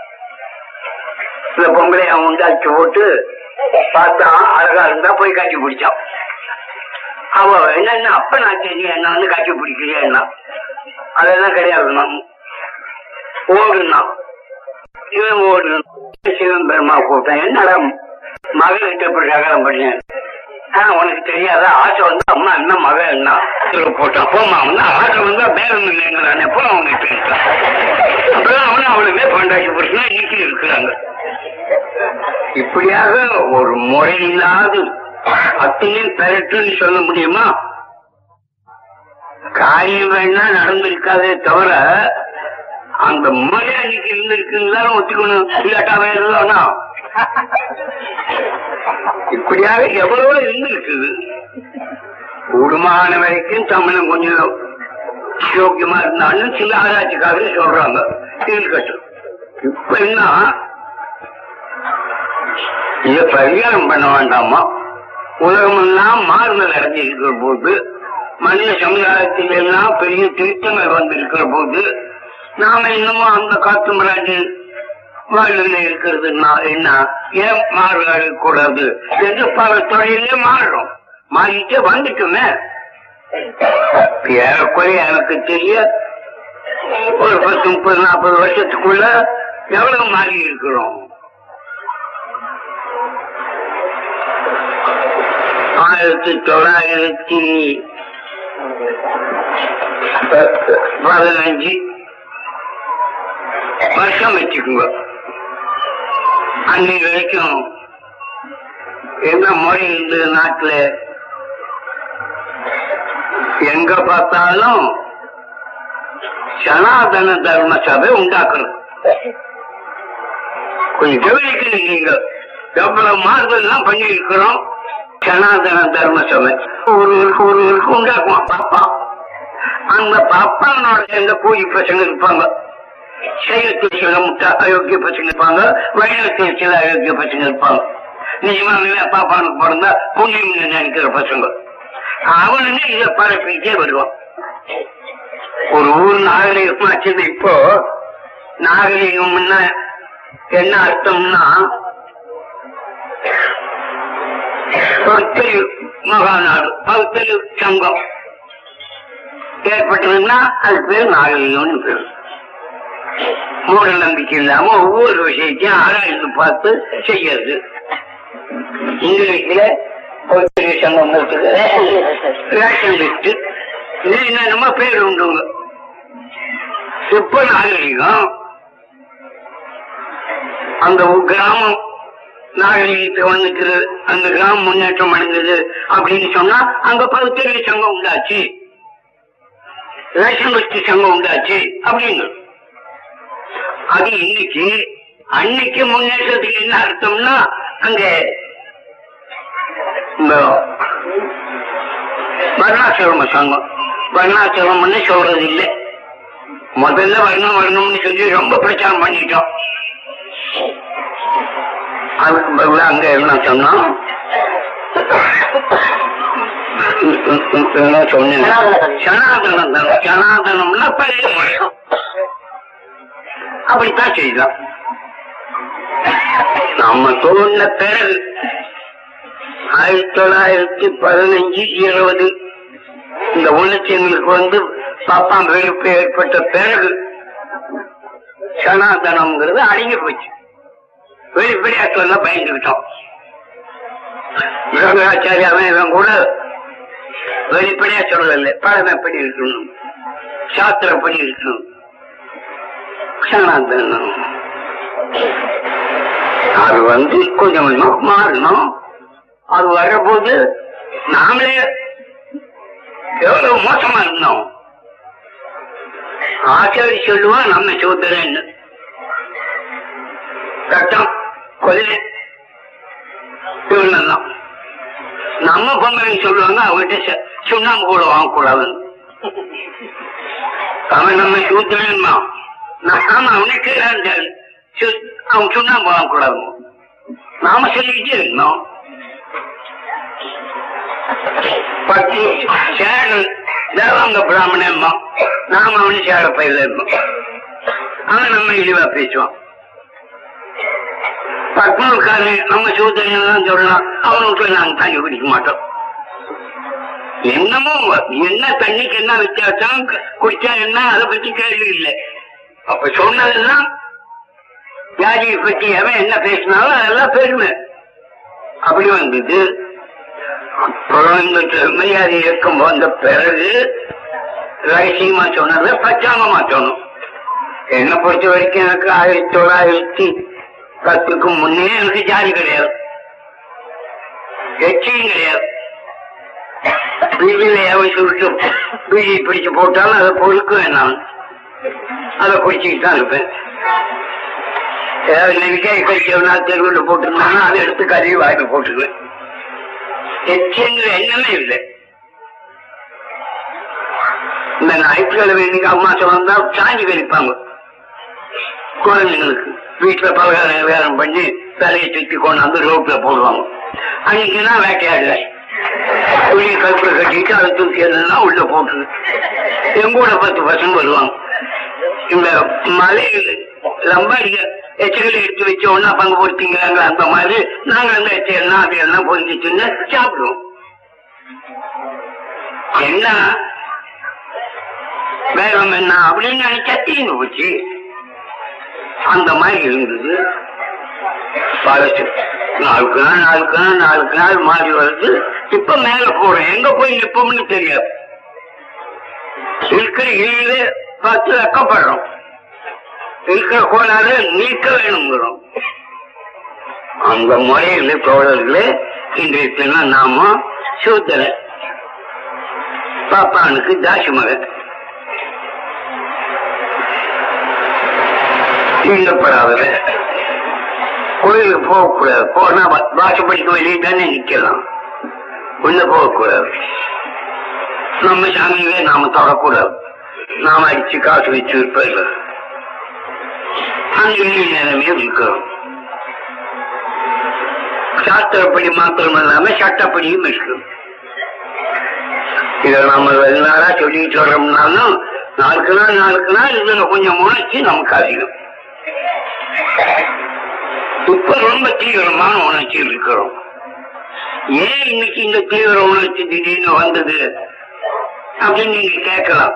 இந்த பொம்பளை அவன் உண்டாக்கி போட்டு பார்த்தான் அழகா இருந்தா போய் காட்சி பிடிச்சான் அவ என்ன அப்ப நான் தெரியும் என்ன வந்து காட்சி பிடிக்கிறியா அதெல்லாம் கிடையாது நான் ஓடுனான் இவன் ஓடுனான் சிவன் பெருமா கூப்பிட்டான் என்னடா மகன்கிட்ட இப்படி அகலம் பண்ணேன் ஆஹ் உனக்கு தெரியாத ஆசை வந்து அம்மா என்ன மகன் என்ன இதுல போட்டான் போமா வந்து ஆசை வந்தா பேரம் இல்லைங்கிறான் எப்போ அவனுக்கு இருக்கான் அப்புறம் அவனும் அவளுமே பண்டாட்சி புருஷனா இன்னைக்கு இருக்கிறாங்க இப்படியாக ஒரு முறை இல்லாது அத்தனையும் பெறட்டுன்னு சொல்ல முடியுமா காரியம் வேணா நடந்திருக்காதே தவிர அந்த முறை அன்னைக்கு இருந்திருக்குன்னு ஒத்துக்கணும் இல்லாட்டா வேறதானா இப்படியாக எவ்வளவோ இருந்திருக்குது கூடுமான வரைக்கும் தமிழன் கொஞ்சம் யோக்கியமா இருந்தாலும் சில ஆராய்ச்சிக்காக சொல்றாங்க இருக்கட்டும் இப்ப என்ன இத பரிகாரம் பண்ண வேண்டாமா உலகமெல்லாம் மாறுதல் அடைஞ்சிருக்கிற போது மனித சமுதாயத்தில் எல்லாம் பெரிய திருத்தங்கள் வந்திருக்கிற போது நாம இன்னமும் அந்த காத்து மிராண்டு வாழ்வில் இருக்கிறதுனா என்ன ஏன் மாறுதல் கூடாது என்று பல தொழிலே மாறுறோம் மாறிட்டே வந்துட்டுமே ஏறக்குறைய எனக்கு தெரிய ஒரு பத்து முப்பது நாற்பது வருஷத்துக்குள்ள எவ்வளவு மாறி இருக்கிறோம் ஆயிரத்தி தொள்ளாயிரத்தி பதினஞ்சு வருஷம் வச்சுக்கோங்க அன்னைக்கு வரைக்கும் என்ன மொழி இந்த நாட்டுல எங்க பார்த்தாலும் சனாதன தர்ம சபை உண்டாக்கணும் கொஞ்சம் கவனிக்கணும் நீங்க எவ்வளவு மாறுதல் எல்லாம் பண்ணி இருக்கிறோம் சனாதன தர்ம சபை ஒருவருக்கு ஒருவருக்கு உண்டாக்குவான் பாப்பா அந்த பாப்பானோட சேர்ந்த கூலி பசங்க இருப்பாங்க சைவத்தில் சில முட்டா அயோக்கிய பசங்க இருப்பாங்க வைணவத்தில் சில அயோக்கிய பசங்க இருப்பாங்க நிஜமாவே பாப்பானுக்கு பிறந்தா புண்ணியம் நினைக்கிற பசங்க அவனுங்க இதை பரப்பிட்டே வருவான் ஒரு ஊர் நாகரிகமாச்சது இப்போ நாகரிகம்னா என்ன அர்த்தம்னா பகுத்தறிவு மகாநாடு பகுத்தறிவு சங்கம் ஏற்பட்டதுன்னா அது பேர் நாகரிகம்னு பேர் மூட நம்பிக்கை இல்லாம ஒவ்வொரு விஷயத்தையும் ஆராய்ந்து பார்த்து செய்யறது இங்கிலீஷ்ல பகுத்தறிவு சங்கம் இருக்குது ரேஷன் லிஸ்ட் இது என்னென்னமோ பேர் உண்டுங்க இப்ப நாகரிகம் அந்த ஒரு கிராமம் நாகரிகத்துக்கு வந்துட்டு அந்த கிராமம் முன்னேற்றம் அடைந்தது அப்படின்னு சொன்னா அங்க பகுத்தறிவு சங்கம் உண்டாச்சு ரேஷன் லிஸ்ட் சங்கம் உண்டாச்சு அப்படின்னு அது இன்னைக்கு அன்னைக்கு முன்னேற்றத்துக்கு என்ன அர்த்தம்னா அங்க இந்த வர்ணாசிரம சங்கம் வர்ணாசிரமம்னு சொல்றது இல்லை முதல்ல வரணும் வரணும்னு சொல்லி ரொம்ப பிரச்சாரம் பண்ணிட்டோம் அதுக்கு பதிலா அங்க என்ன சொன்னோம் என்ன சொன்னேன் சனாதனம் தான். சனாதனம்னா பழைய முறை அப்படித்தான் செய்தோம் நம்ம தோன்ற பிறகு ஆயிரத்தி தொள்ளாயிரத்தி பதினஞ்சு இருபது இந்த உணர்ச்சிகளுக்கு வந்து பாப்பாம் வெறுப்பு ஏற்பட்ட பிறகு சனாதனம்ங்கிறது அடங்கி போச்சு வெளிப்படையா சொல்ல பயந்துகிட்டோம் யோகாச்சாரியாவன் இவன் கூட வெளிப்படையா சொல்லல பழமைப்படி இருக்கணும் சாத்திரப்படி இருக்கணும் சனாதனம் அது வந்து கொஞ்சம் கொஞ்சமா மாறணும் அது வரபோது நாமளே எவ்வளவு மோசமா இருந்தோம் ஆச்சாரி சொல்லுவான் நம்ம சூத்திரன்னு ரத்தம் கொலை இவனெல்லாம் நம்ம பொம்பளை சொல்லுவாங்க அவர்கிட்ட சு- சுண்ணாம்பு கூட வாங்கக்கூடாதுன்னு அவன் நம்ம சூத்திரன்மா நாம அவனுக்கு அந்த சு- அவன் சுண்ணாம்பு வாங்கக்கூடாது நாம சொல்லிக்கிட்டே இருந்தோம் பத்து சேடு தேவாங்க பிராமணம்மா நாம அவனு சேட பயில இருந்தோம் அவன் நம்ம இழிவா பேசுவான் பத்மூர்காரன் நம்ம சூத்திரன் தான் சொல்லலாம் அவனுக்கு நாங்க தண்ணி குடிக்க மாட்டோம் என்னமோ என்ன தண்ணிக்கு என்ன வித்தியாசம் குடிச்சா என்ன அதை பத்தி கேள்வி இல்லை அப்ப சொன்னதெல்லாம் ஜாதியை பத்தி எவன் என்ன பேசினாலும் அதெல்லாம் பெருமை அப்படி வந்தது அப்புறம் இந்த மரியாதை இயக்கம் வந்த பிறகு ரகசியமா சொன்னதை பச்சாங்கமா சொன்னோம் என்னை பொறுத்த வரைக்கும் எனக்கு ஆயிரத்தி தொள்ளாயிரத்தி பத்துக்கு முன்னே எனக்கு ஜாதி கிடையாது கட்சியும் கிடையாது பீதியில ஏவை சுருட்டு பீடி பிடிச்சு போட்டாலும் அதை பொறுக்குவேன் நான் அதை குடிச்சுக்கிட்டு தான் இருப்பேன் ஏதாவது நெல்லிக்காய் கடிச்சவனா தெருவில் போட்டிருந்தாங்கன்னா அதை எடுத்து கழுவி வாயில போட்டுக்குவேன் கட்சிங்கிற எண்ணமே இல்லை இந்த ஞாயிற்றுக்கிழமை இன்னைக்கு அம்மா சொன்னா சாஞ்சி கழிப்பாங்க குழந்தைங்களுக்கு வீட்டுல பலகாரம் விவகாரம் பண்ணி தலையை சுத்தி கொண்டாந்து ரோட்ல போடுவாங்க அன்னைக்கு நான் வேட்டையாடல துணி கருப்புல கட்டிட்டு அதை தூக்கி எல்லாம் உள்ள போட்டு எங்கூட பத்து பசங்க வருவாங்க இந்த மலையில் லம்பாடிக்க எச்சகளை எடுத்து வச்சு ஒன்னா பங்கு போட்டீங்கிறாங்க அந்த மாதிரி நாங்க அந்த எச்செல்லாம் அதையெல்லாம் பொறிஞ்சு தின்னு சாப்பிடுவோம் என்ன வேகம் என்ன அப்படின்னு நினைச்சா தீர்ந்து போச்சு அந்த மாதிரி இருந்தது பழசு நாளுக்கு நாள் நாளுக்கு நாள் நாளுக்கு நாள் மாறி வருது இப்ப மேல போறோம் எங்க போய் நிப்போம்னு தெரியாது இருக்கிற இல்ல பார்த்து வெக்கப்படுறோம் இருக்கிற கோளாறு நீக்க வேணுங்கிறோம் அந்த முறையில் தோழர்களே இன்றைய தினம் நாம சூத்திர பாப்பானுக்கு தாசி மகன் தீண்டப்படாதவ கோயிலுக்கு போகக்கூடாது போனா வாசப்படிக்கு வெளியே தானே நிக்கலாம் உள்ள போகக்கூடாது நம்ம சாமியவே நாம தொடக்கூடாது நாம அடிச்சு காசு வச்சு விற்பதில்லை அந்த நிலைமையே இருக்கிறோம் சாஸ்திரப்படி மாத்திரம் இல்லாம சட்டப்படியும் இருக்கு இதை நம்ம வெளிநாடா சொல்லிட்டு வர்றோம்னாலும் நாளுக்கு நாள் நாளுக்கு நாள் இதுல கொஞ்சம் உணர்ச்சி நமக்கு அதிகம் இப்ப ரொம்ப தீவிரமான உணர்ச்சி இருக்கிறோம் ஏன் இன்னைக்கு இந்த தீவிர உணர்ச்சி திடீர்னு வந்தது அப்படின்னு நீங்க கேட்கலாம்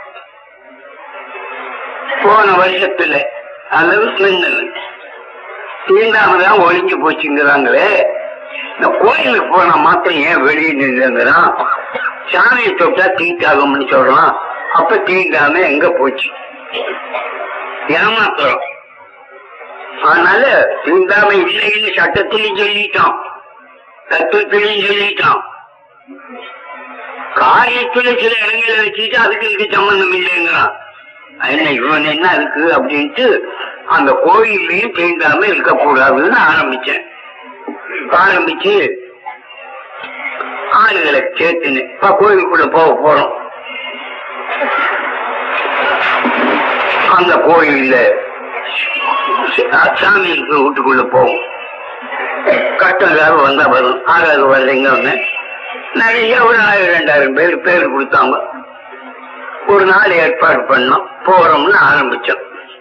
போன வருஷத்துல அளவு மின்னல் தீண்டாமதான் ஒழிஞ்சு போச்சுங்கிறாங்களே இந்த கோயிலுக்கு போனா மாத்திரம் ஏன் வெளியே நின்றுங்கிறான் சாமியை தொட்டா தீட்டாகும்னு சொல்றான் அப்ப தீண்டாம எங்க போச்சு ஏமாத்துறோம் அதனால தீண்டாம இல்லைன்னு சட்டத்திலையும் சொல்லிட்டோம் தத்துவத்திலையும் சொல்லிட்டோம் காரியத்துல சில இடங்களை வச்சுட்டு அதுக்கு இதுக்கு சம்பந்தம் இல்லைங்கிறான் என்ன இவன் என்ன இருக்கு அப்படின்ட்டு அந்த கோயிலையும் தீண்டாம இருக்கக்கூடாதுன்னு ஆரம்பிச்சேன் ஆரம்பிச்சு ஆளுகளை சேர்த்துன்னு இப்ப கோயிலுக்குள்ள போக போறோம் அந்த கோயில்ல சாமி இருக்கிற வீட்டுக்குள்ள போவோம் கட்டம் ஏதாவது வந்தா வரும் ஆறாவது வரலைங்க ஒண்ணு நிறைய ஒரு ஆயிரம் ரெண்டாயிரம் பேர் பேர் கொடுத்தாங்க ஒரு நாள் ஏற்பாடு பண்ணோம் போறோம்னு ஆரம்பிச்சோம்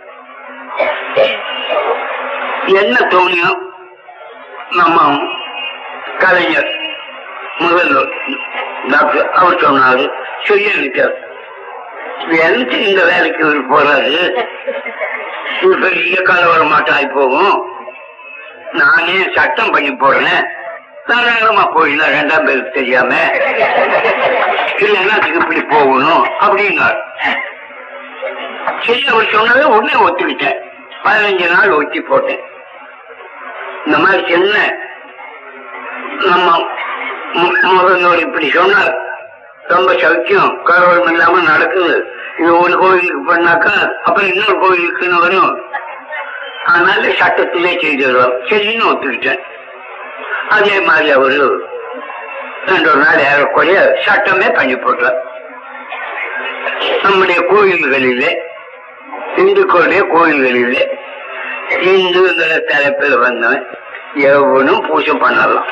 என்ன தோணியும் நம்ம கலைஞர் முதல்வர் டாக்டர் அவர் சொன்னாரு சொல்லி அனுப்பிட்டார் எனக்கு இந்த வேலைக்கு இவர் போறாரு இது பெரிய கலவரம் மாட்டம் ஆகி போகும் நானே சட்டம் பண்ணி போடுறேன் தாராளமா போயிடலாம் ரெண்டாம் பேருக்கு தெரியாம இல்லைன்னா அதுக்கு இப்படி போகணும் அப்படின்னாரு சரி அவர் சொன்னதை உடனே ஒத்துக்கிட்டேன் பதினஞ்சு நாள் ஒத்தி போட்டேன் இந்த மாதிரி சின்ன நம்ம மு- முதல்வர் இப்படி சொன்னார் ரொம்ப சௌக்கியம் கலவரம் இல்லாம நடக்குது இது ஒரு கோயிலுக்கு பண்ணாக்கா அப்புறம் இன்னொரு கோயிலுக்குன்னு வரும் அதனால சட்டத்திலே செய்திருவார் சரின்னு ஒத்துக்கிட்டேன் அதே மாதிரி அவரு ரெண்டு ஒரு நாள் ஏறக்குறைய சட்டமே பண்ணி போட்டார் நம்முடைய கோயில்களிலே இந்துக்களுடைய கோயில்களிலே இந்துங்கிற தலைப்பில் வந்தவன் எவனும் பூஜை பண்ணலாம்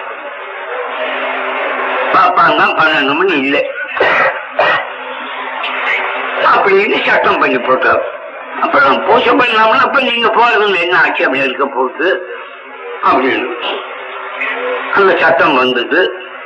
பாப்பாங்க பண்ணணும்னு இல்லை அப்படின்னு சட்டம் பண்ணி போட்டார் அப்புறம் பூஜை பண்ணலாம்னா அப்ப நீங்க போறதுல என்ன ஆச்சு அப்படி இருக்க போகுது அப்படின்னு அந்த சட்டம் வந்தது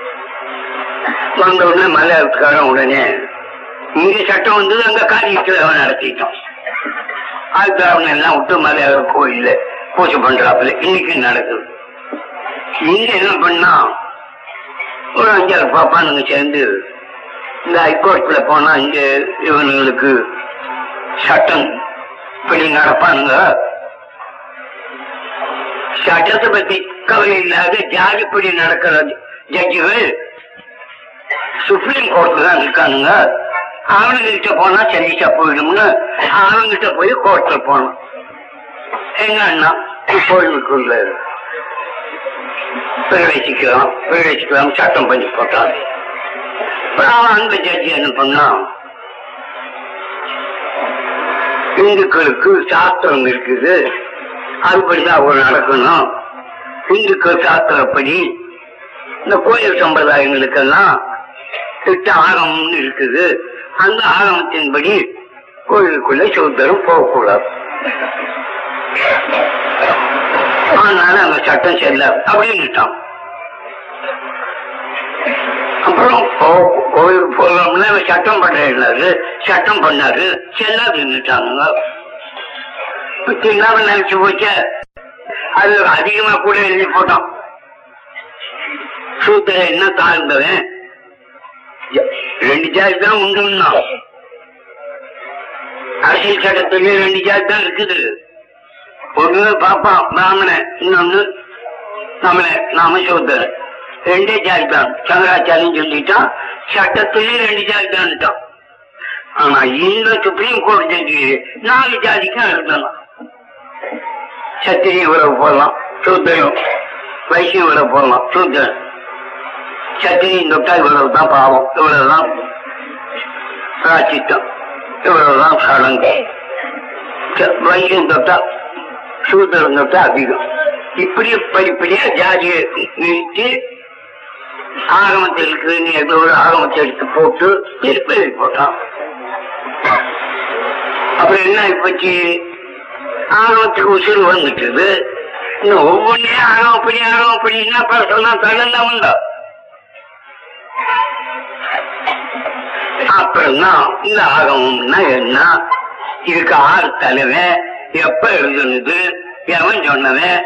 வந்த உடனே மலையாளத்துக்காரன் உடனே இங்க சட்டம் வந்தது அங்க காரியத்தில் அவன் நடத்திட்டோம் அதுக்கு அவங்க எல்லாம் விட்டு மலையாள கோயில்ல பூஜை பண்றாப்புல இன்னைக்கு நடக்குது இங்க என்ன பண்ணா ஒரு அஞ்சாறு பாப்பானுங்க சேர்ந்து இந்த ஹைகோர்ட்ல போனா இங்க இவனுங்களுக்கு சட்டம் இப்படி நடப்பானுங்க சட்டத்தை பத்தி கவலை இல்லாத ஜாதிப்படி நடக்கிற ஜட்ஜுகள் சுப்ரீம் கோர்ட்ல தான் இருக்கானுங்க அவனுங்கிட்ட போனா சர்வீஸா போயிடும்னு அவங்கிட்ட போய் கோர்ட்ல போனோம் எங்க அண்ணா கோயிலுக்குள்ள பிரவேசிக்கலாம் பிரவேசிக்கலாம் சட்டம் பண்ணி போட்டான் அப்புறம் அவன் அந்த ஜட்ஜி என்ன பண்ணான் இந்துக்களுக்கு சாஸ்திரம் இருக்குது அதுபடிதான் அவங்க நடக்கணும் இந்துக்கள் சாஸ்திரப்படி இந்த கோயில் சம்பிரதாயங்களுக்கெல்லாம் திட்ட ஆகமம்னு இருக்குது அந்த ஆகமத்தின்படி கோயிலுக்குள்ள சூத்திரம் போகக்கூடாது அதனால அந்த சட்டம் செல்லாது அப்படின்னுட்டான் அப்புறம் கோ- கோயிலுக்கு போகலாம்ல அவன் சட்டம் பண்றாரு சட்டம் பண்ணாரு செல்லாதுன்னுட்டாங்க தின்னாம நினைச்சு போச்ச அது அதிகமா கூட எழுதி போட்டான் சூத்திர என்ன தாழ்ந்தவன் ஜ- ரெண்டு ஜாதி தான் உண்டுன்னா அரசியல் சட்டத்திலே ரெண்டு ஜாதி தான் இருக்குது ஒண்ணு பாப்பான் பிராமணன் இன்னொன்னு நம்மள நாம சூத்திரன் ரெண்டே ஜாதி தான் சங்கராச்சாரியம் சொல்லிட்டான் சட்டத்திலே ரெண்டு ஜாதி தான்ட்டான் ஆனா இந்த சுப்ரீம் கோர்ட் ஜட்ஜி நாலு ஜாதிக்கும் இருந்தான் சத்திரிய உறவு போடலாம் சூத்திரம் வைசிய உறவு போடலாம் சூத்திரன் சத்திரியின் தொட்டா இவ்வளவு தான் பாவம் இவ்வளவுதான் ராச்சித்தம் இவ்வளவுதான் சடங்கு ச- வைசியம் தொட்டா சூத்திரம் தொட்டா அதிகம் இப்படி படிப்படியா ஜாதியை நிறுத்தி ஆகமத்தில் இருக்குன்னு ஏதோ ஒரு ஆகமத்தை எடுத்து போட்டு திருப்பி எழுதி போட்டான் அப்புறம் என்ன ஆயிப்போச்சு ஆகமத்துக்கு உசுறு வந்துட்டுது இன்னும் ஒவ்வொன்றையும் ஆகமம் அப்படி ஆகமம் அப்படி என்ன பழசம்னா தள்ளலாம் உண்டா அப்புறம்தான் இந்த ஆகமம்னா என்ன இதுக்கு ஆறு தலைவன் எப்ப எழுதுனது எவன் சொன்னவன்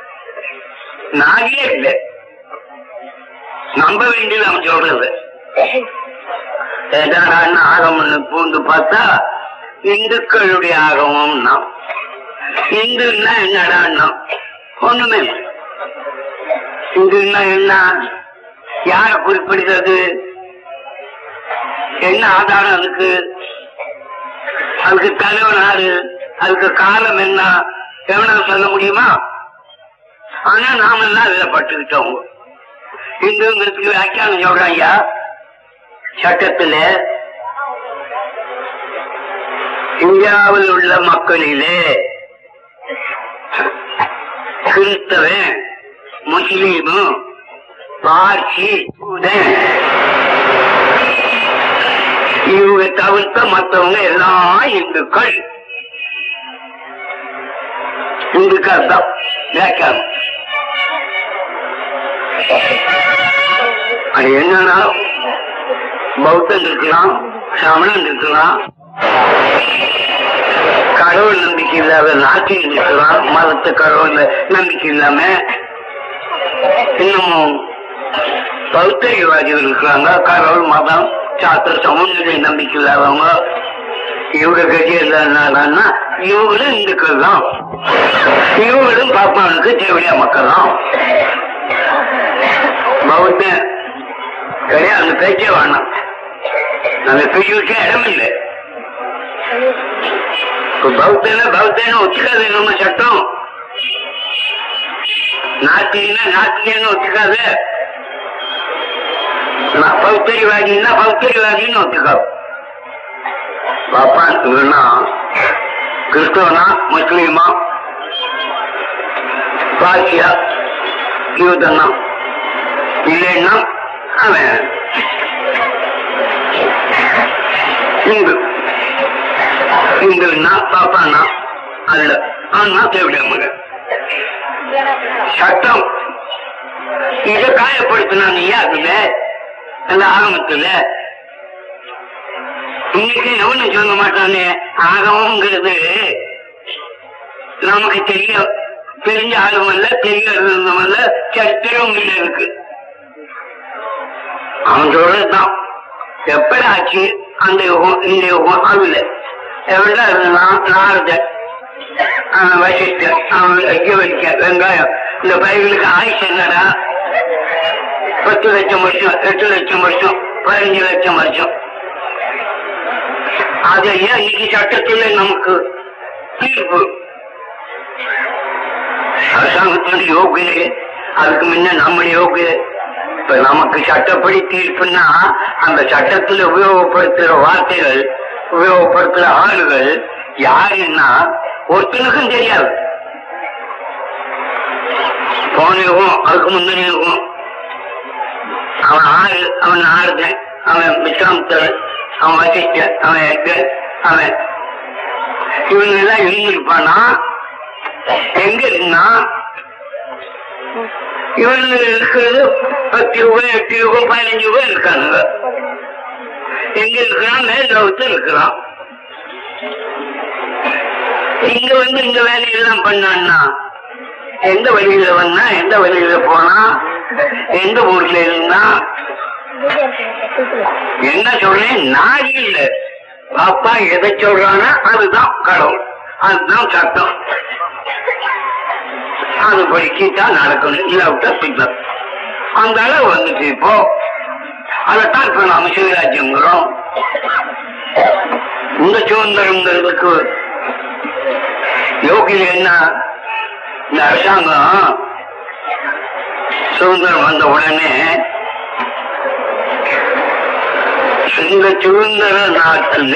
நாகே இல்லை நம்ப வேண்டியது அவன் சொல்றது ஏதாடான்னு ஆகமம்னு பூந்து பார்த்தா இந்துக்களுடைய ஆகமம்னா இந்துன்னா என்னடான்னா ஒண்ணுமே இல்லை. இந்துன்னா என்ன யார குறிப்பிடுகிறது என்ன ஆதாரம் அதுக்கு அதுக்கு தலைவன் யாரு அதுக்கு காலம் என்ன எவனால சொல்ல முடியுமா ஆனா நாம எல்லாம் அதுல பட்டுக்கிட்டோம் இந்துங்கிறதுக்கு வியாக்கியானம் சொல்றான் ஐயா சட்டத்துல இந்தியாவில் உள்ள மக்களிலே கிறிஸ்தவன் முஸ்லீமு பார்சி யூதன் இவங்க தவிர்த்த மற்றவங்க எல்லாம் இந்துக்கள் இந்துக்கள் தான் வியாக்கியானம் அது என்னன்னா பௌத்தன் இருக்கலாம் சமணன் இருக்கலாம் கடவுள் நம்பிக்கை இல்லாத நாட்டில் இருக்கலாம் மதத்து கடவுள் நம்பிக்கை இல்லாம இன்னமும் பௌத்தவாதிகள் இருக்கிறாங்க கடவுள் மதம் சாத்திர சமூக நம்பிக்கை இல்லாதவங்க இவங்க கட்சி என்னன்னா இவங்களும் இந்துக்கள் தான் இவங்களும் பாப்பானுக்கு தேவையா மக்கள் தான் பௌத்தன் கிடையாது அந்த பேச்சே வேணாம் அந்த பேச்சுக்கே இடம் இல்லை இப்ப பௌத்தன பௌத்தன ஒத்துக்காது நம்ம சட்டம் நாத்தினா நாத்திகன்னு ஒத்துக்காது நான் பௌத்தரிவாதின்னா பௌத்தரிவாதின்னு ஒத்துக்காது பாப்பான் இவனா கிறிஸ்தவனா முஸ்லீமா பாசியா யூதனா இல்லைன்னா அவன் இந்து இந்துன்னா பாப்பான்னா அல்ல ஆனா தேவையா மகன் சட்டம் இத காயப்படுத்தினாங்க அதுல அந்த ஆகமத்துல இன்னைக்கு எவனும் சொல்ல மாட்டானே ஆகமங்கிறது நமக்கு தெரியும் தெரிஞ்ச ஆகமல்ல தெரியாதமல்ல சரித்திரம் இல்ல இருக்கு அவன் சொல்றதுதான் எப்படி ஆச்சு அந்த யுகம் இந்த யுகம் அதுல எவ்வளவு இருந்தான் நாரதன் அவன் வசிஷ்டர் அவன் வைக்க வைக்க வெங்காயம் இந்த பைபிளுக்கு ஆயுஷ் என்னடா பத்து லட்சம் வருஷம் எட்டு லட்சம் வருஷம் பதினஞ்சு லட்சம் வருஷம் அது ஏன் இன்னைக்கு சட்டத்துல நமக்கு தீர்ப்பு அரசாங்கத்தோட யோகியது அதுக்கு முன்ன நம்ம யோகியது இப்ப நமக்கு சட்டப்படி தீர்ப்புன்னா அந்த சட்டத்துல உபயோகப்படுத்துற வார்த்தைகள் உபயோகப்படுத்துற ஆளுகள் யாருன்னா ஒருத்தனுக்கும் தெரியாது போன யுகம் அதுக்கு முந்தின யுகம் அவன் ஆறு அவன் ஆறுதன் அவன் விஸ்ராமத்தர் அவன் வசிஷ்டர் அவன் எக்கர் அவன் இவங்க எல்லாம் இருந்திருப்பானா எங்க இருந்தா இவங்க இருக்கிறது பத்து யுகம் எட்டு யுகம் பதினஞ்சு யுகம் இருக்காங்க எங்க இருக்கிறான் மேல் லோகத்தில் இருக்கிறான் இங்க வந்து இந்த வேலையெல்லாம் பண்ணான்னா எந்த வழியில வந்தா எந்த வழியில போனா எந்த ஊர்ல இருந்தா என்ன சொல்றேன் நான் இல்ல அப்பா எதை சொல்றானா அதுதான் கடவுள் அதுதான் சட்டம் அது படிச்சுதான் நடக்கணும் இல்லாவிட்டா பின்னர் அந்த அளவு வந்துச்சு இப்போ அதைத்தான் இப்ப நாம சிவராஜ்யங்கிறோம் இந்த சுதந்திரங்கிறதுக்கு யோகில என்ன இந்த அரசாங்கம் சுதந்திரம் வந்த உடனே இந்த சுதந்திர நாட்டில்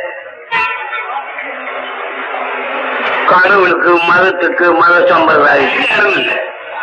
கடவுளுக்கு மதத்துக்கு மத சம்பிரதாயத்துக்கு இடம் இல்லை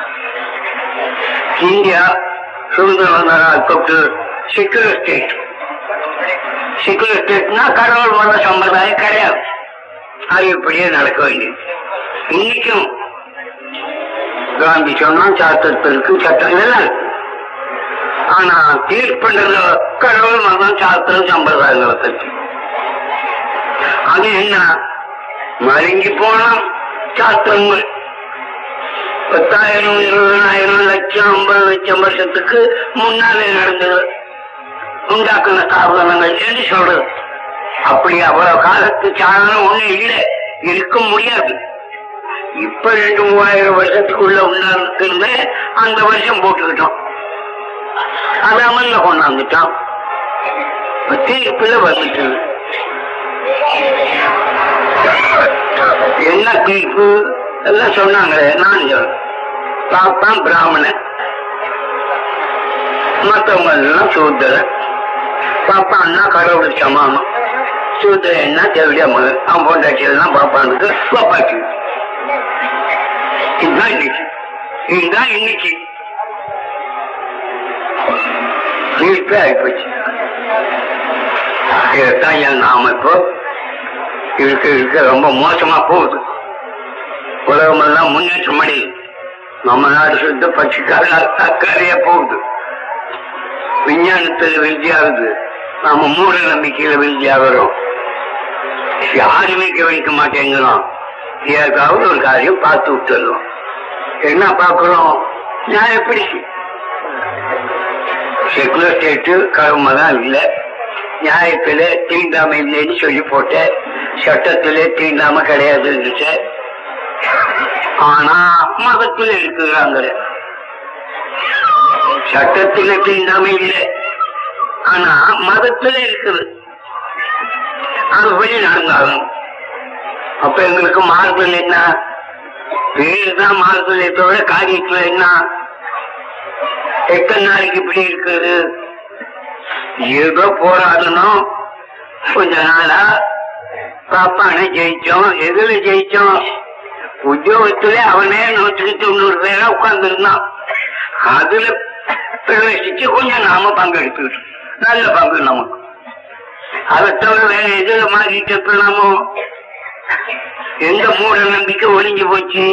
இந்தியா சுதந்திரம் வந்த நாள் தொட்டு செக்குலர் ஸ்டேட் செக்குலர் ஸ்டேட்னா கடவுள் மத சம்பிரதாயம் கிடையாது அது இப்படியே நடக்க வேண்டியது இன்னைக்கும் காந்தி சொன்னா சாஸ்திரத்திற்கு சட்டம் இதெல்லாம் இருக்கு. ஆனா தீர்ப்புன்றது கடவுள் மதம் சாஸ்திரம் சம்பிரதாயங்களை பற்றி அது என்ன மருங்கி போனா சாஸ்திரங்கள் பத்தாயிரம் இருபதாயிரம் லட்சம் ஐம்பது லட்சம் வருஷத்துக்கு முன்னாலே நடந்தது உண்டாக்குன சாதனங்கள் என்று சொல்றது அப்படி அவ்வளவு காலத்து சாதனம் ஒண்ணு இல்லை இருக்க முடியாது இப்ப ரெண்டு மூவாயிரம் வருஷத்துக்குள்ள உண்டாக்குன்னு அந்த வருஷம் போட்டுக்கிட்டோம் அது அமல்ல கொண்டாந்துட்டான் இப்ப தீர்ப்புல வந்துட்டு என்ன தீர்ப்பு எல்லாம் சொன்னாங்களே நான் சொல்றேன் பாப்பான் பிராமணன் மத்தவங்க எல்லாம் சூத்திரன் பாப்பான்னா கடவுளுக்கு சமானம் சூத்திரன் என்ன தேவையா மகன் அவன் பொண்டாட்டி எல்லாம் பாப்பானுக்கு பாப்பாட்டி இதுதான் இன்னைக்கு இதுதான் இன்னைக்கு தீர்ப்பே ஆயிப்போச்சு இதைத்தான் என் நாம இப்போ இருக்க இருக்க ரொம்ப மோசமா போகுது உலகமெல்லாம் முன்னேற்றம் அடையுது நம்ம நாடு சுத்த பட்சிக்காக அக்கறையா போகுது விஞ்ஞானத்துல வீழ்ச்சியாகுது நாம மூட நம்பிக்கையில வீழ்ச்சியாகிறோம் யாருமே கவனிக்க மாட்டேங்கிறோம் ஏதாவது ஒரு காரியம் பார்த்து விட்டுறோம் என்ன பார்க்கிறோம் நான் எப்படி செக்குலர் ஸ்டேட்டு கடமை தான் இல்லை நியாயத்திலே தீண்டாமை இல்லைன்னு சொல்லி போட்டேன் சட்டத்திலே தீண்டாம கிடையாது இருந்துச்சு ஆனா மதத்துல இருக்குறாங்க சட்டத்தில தீண்டாமை இல்லை ஆனா மதத்துல இருக்குது அதுபடி நடந்தாலும் அப்ப எங்களுக்கு மாறுதல் என்ன பேரு தான் மாறுதலே தவிர காரியத்துல என்ன எத்தனை நாளைக்கு இப்படி இருக்குது ஏதோ போராடணும் கொஞ்ச நாளா பாப்பான ஜெயிச்சோம் எதுல ஜெயிச்சோம் உத்தியோகத்துல அவனே நூற்றுக்கு தொண்ணூறு பேரா உட்கார்ந்து இருந்தான் அதுல பிரவேசிச்சு கொஞ்சம் நாம பங்கெடுத்துக்கிட்டோம் நல்ல பங்கு நமக்கு அதை தவிர வேற எதுல மாறிட்டு இருக்கலாமோ எந்த மூட நம்பிக்கை ஒளிஞ்சு போச்சு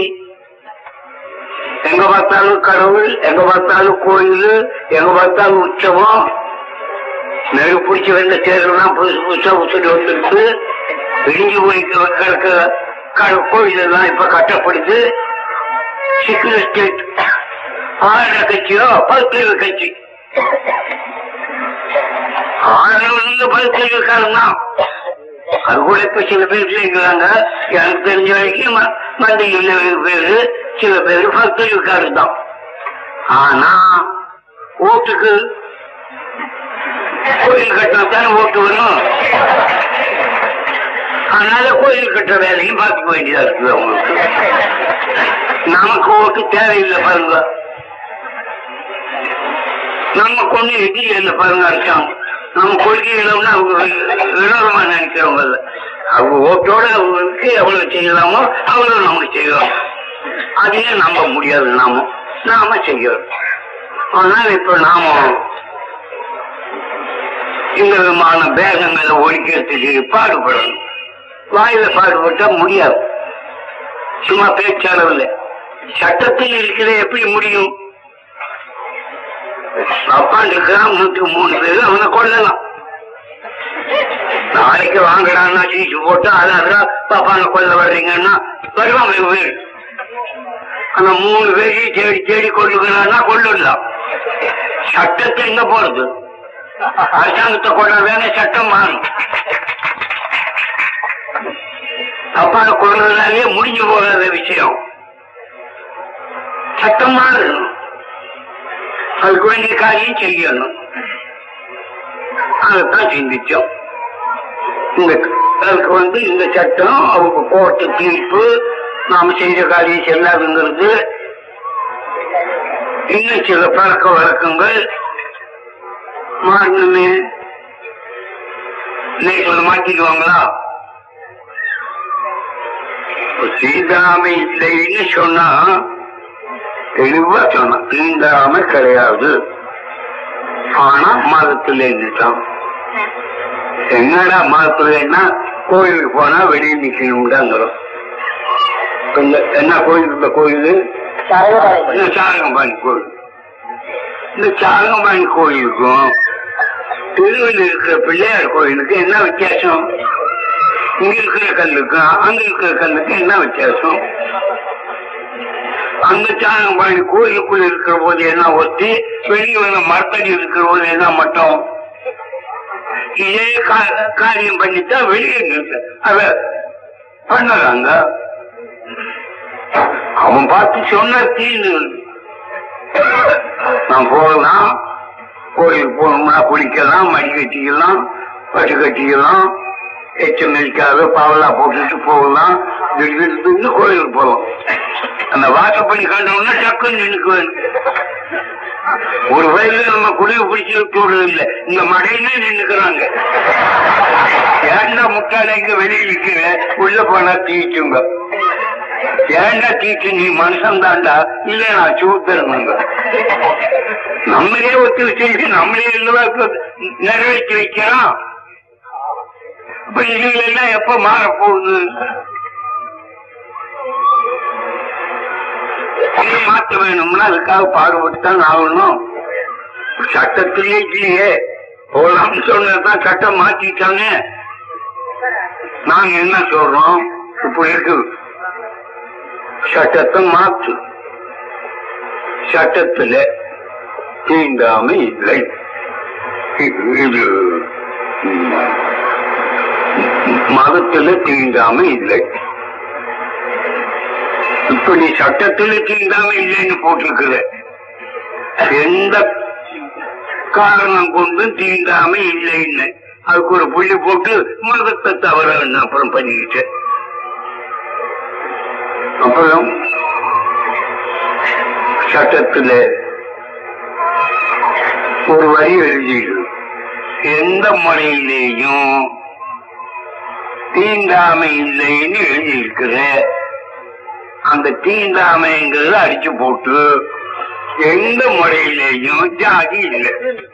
எங்க பார்த்தாலும் கடவுள் எங்க பார்த்தாலும் கோயில் எங்க பார்த்தாலும் உற்சவம் நெருப்பு பிடிச்சி வந்த தேர்தலாம் புதுசு புதுசா உச்சுட்டு வந்துருக்கு இடிஞ்சு போய் கிடக்க க- கோயில் எல்லாம் இப்ப கட்டப்படுது செக்குலர் ஸ்டேட் ஆளுநர் கட்சியோ பல்கலைவு கட்சி ஆளுநர் வந்து பல்கலைவுக்காரன் தான் அது கூட இப்ப சில பேர் இருக்கிறாங்க எனக்கு தெரிஞ்ச வரைக்கும் ம- மந்திரிகள் நிறைய பேரு சில பேர் பல்கலைவுக்காரர் தான் ஆனா ஓட்டுக்கு கோயில் கட்டினா தானே ஓட்டு வரும் அதனால கோயில் கட்டுற வேலையும் பார்த்துக்க வேண்டியதா இருக்குது அவங்களுக்கு நமக்கு ஓட்டு தேவையில்லை பாருங்க நம்ம கொண்டு எதிரி இல்லை பாருங்க அடிச்சாங்க நம்ம கொள்கைகளை வந்து அவங்க வி- விரோதமா நினைக்கிறவங்க இல்ல அவங்க ஓட்டோட அவங்களுக்கு எவ்வளவு செய்யலாமோ அவ்வளவு நமக்கு செய்யலாம் அதையே நம்ப முடியாது நாம நாம செய்யறோம் ஆனால் இப்ப நாம இந்த விதமான பேகங்களை ஒழிக்கிறதுக்கு பாடுபடணும் வாயில பாடுபட்டா முடியாது சும்மா பேச்சாளர்ல சட்டத்தில் இருக்கிற எப்படி முடியும் அப்பான் இருக்கிறான் நூற்றுக்கு மூணு பேர் அவனை கொல்லலாம் நாளைக்கு வாங்கடான்னா சீச்சு போட்டு அதான் பாப்பான கொல்ல வர்றீங்கன்னா வருவான் வெகு பேர் அந்த மூணு பேரையும் தேடி தேடி கொள்ளுகிறான்னா கொள்ளுடலாம் சட்டத்தை எங்க போறது அரசாங்கத்தை கொள்ள வேணும் சட்டம் மாறும் தப்பான கொள்றதுனாலே முடிஞ்சு போகாத விஷயம் சட்டம் மாறணும் அதுக்கு வேண்டிய காரியம் செய்யணும் அதைத்தான் சிந்திச்சோம் இந்த அதுக்கு வந்து இந்த சட்டம் அவங்க கோர்ட்டு தீர்ப்பு நாம செய்த காரியம் செல்லாதுங்கிறது இன்னும் சில பழக்க வழக்கங்கள் மாறணுமே இன்னைக்கு அதை மாத்திக்குவாங்களா இப்ப தீண்டாமை இல்லைன்னு சொன்னா தெளிவா சொன்னா தீண்டாமை கிடையாது ஆனா மதத்துல இருந்துட்டான் என்னடா மதத்துலன்னா கோயிலுக்கு போனா வெளியே நிக்கணும்டாங்கிறோம் இந்த என்ன கோயில் இந்த கோயில் இந்த சாரகம்பாணி கோயில் இந்த சாரகம்பாணி கோயிலுக்கும் திருவில் இருக்கிற பிள்ளையார் கோயிலுக்கு என்ன வித்தியாசம் இங்க இருக்கிற கல்லுக்கும் அங்க இருக்கிற கல்லுக்கும் என்ன வித்தியாசம் அந்த சாரகம்பாணி கோயிலுக்குள்ள இருக்கிற போது என்ன ஒத்தி வெளியே வர மரத்தடி இருக்கிற போது என்ன மட்டும் இதே கா- காரியம் பண்ணிட்டா வெளியே நிறுத்த அத பண்ணலாங்க அவன் பார்த்து சொன்ன தீர்ந்து நான் போகலாம் கோயிலுக்கு போகணும்னா குளிக்கலாம் மடி கட்டிக்கலாம் பட்டு கட்டிக்கலாம் எச்சம் மிதிக்காத பாவலா போட்டுட்டு போகலாம் திடீர்னு கோயிலுக்கு போகலாம் அந்த வாசப்படி கண்டோம்னா டக்குன்னு நின்னுக்குவேன் ஒரு வயதுல நம்ம குடிய பிடிச்சி விடுறது இல்ல இந்த மடையிலே நின்னுக்கிறாங்க ஏன்டா முட்டாள இங்க வெளியே நிக்கிற உள்ள போனா தீச்சுங்க ஏன்டா தீச்சு நீ மனுஷன் தாண்டா இல்ல நான் சூத்தரணுங்க நம்மளே ஒத்து செய்து நம்மளே இல்லவா இப்ப நிறைவேற்றி வைக்கிறோம் அப்ப இதுல எல்லாம் எப்ப மாறப்போகுது இதை மாற்ற வேணும்னா அதுக்காக பாடுபட்டு தான் ஆகணும் சட்டத்திலே இல்லையே போலாம்னு சொன்னதுதான் சட்டம் மாத்திட்டாங்க நாங்க என்ன சொல்றோம் இப்படி இருக்கு சட்டத்தை மாற்று சட்டத்துல தீண்டாமை இல்லை இது இது, ம், மதத்துல தீண்டாமை இல்லை இப்ப நீ சட்டத்துல தீண்டாமை இல்லைன்னு போட்டிருக்கிற எந்த காரணம் கொண்டு தீண்டாமை இல்லைன்னு அதுக்கு ஒரு புள்ளி போட்டு மதத்தை தவற அப்புறம் பண்ணிக்கிட்டேன் அப்புறம் சட்டத்துல ஒரு வரி எழுதிடு எந்த முறையிலேயும் தீண்டாமை இல்லைன்னு எழுதியிருக்கிற அந்த தீண்டாமைங்கிறத அடிச்சு போட்டு எந்த முறையிலேயும் ஜாதி இல்லை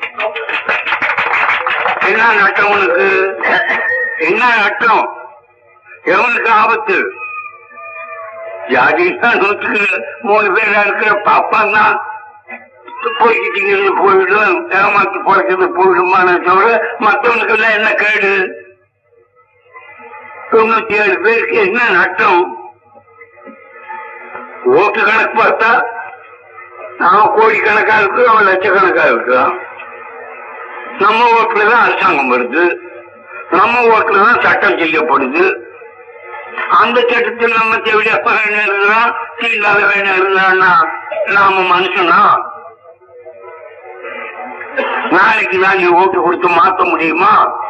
என்ன நட்டம் உனக்கு என்ன நட்டம் எவனுக்கு ஆபத்து ஜாதி தான் நூற்றுக்கு மூணு பேரா இருக்கிற பாப்பான் தான் போய்கிட்டீங்கிறது போயிடும் ஏமாத்து பிழைக்கிறது போயிடுமான தவிர மற்றவனுக்கு எல்லாம் என்ன கேடு தொண்ணூத்தி ஏழு பேருக்கு என்ன நட்டம் ஓட்டு கணக்கு பார்த்தா நாம கோடி கணக்கா இருக்கு அவன் லட்சக்கணக்கா இருக்கான் நம்ம ஓட்டுல தான் அரசாங்கம் வருது நம்ம ஓட்டுல தான் சட்டம் செய்யப்படுது அந்த சட்டத்தில் நம்ம தேவையப்ப வேணும் இருக்கிறோம் தீண்டாத வேணும் இருக்கிறோம்னா நாம மனுஷனா நாளைக்கு தான் நீ ஓட்டு கொடுத்து மாத்த முடியுமா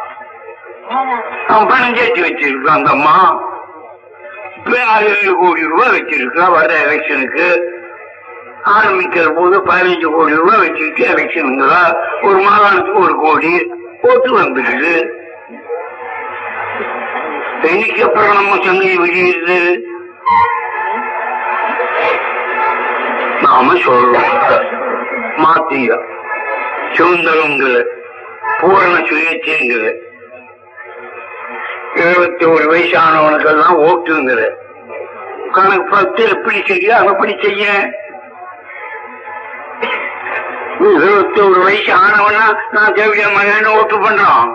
அவன் பணம் சேர்த்து வச்சிருக்கான் அந்த அம்மா இப்ப ஆறு ஏழு கோடி ரூபாய் வச்சிருக்கா வர எலெக்ஷனுக்கு ஆரம்பிக்கிற போது பதினஞ்சு கோடி ரூபாய் வச்சுக்கிட்டு எலெக்ஷனுங்களா ஒரு மாகாணத்துக்கு ஒரு கோடி ஓட்டு வந்துடுது என்னைக்கு அப்புறம் நம்ம சங்கதி வெளியிடுது நாம சொல்றோம் மாத்தியா சுதந்திரங்கிற பூரண சுயேட்சைங்கிற இருபத்தி ஒரு வயசானவனுக்கெல்லாம் ஓட்டுங்கிற கணக்கு பார்த்து எப்படி செய்ய அப்படி செய்ய இருபத்தி ஒரு வயசு ஆனவனா நான் தேவையா மகன் ஓட்டு பண்றான்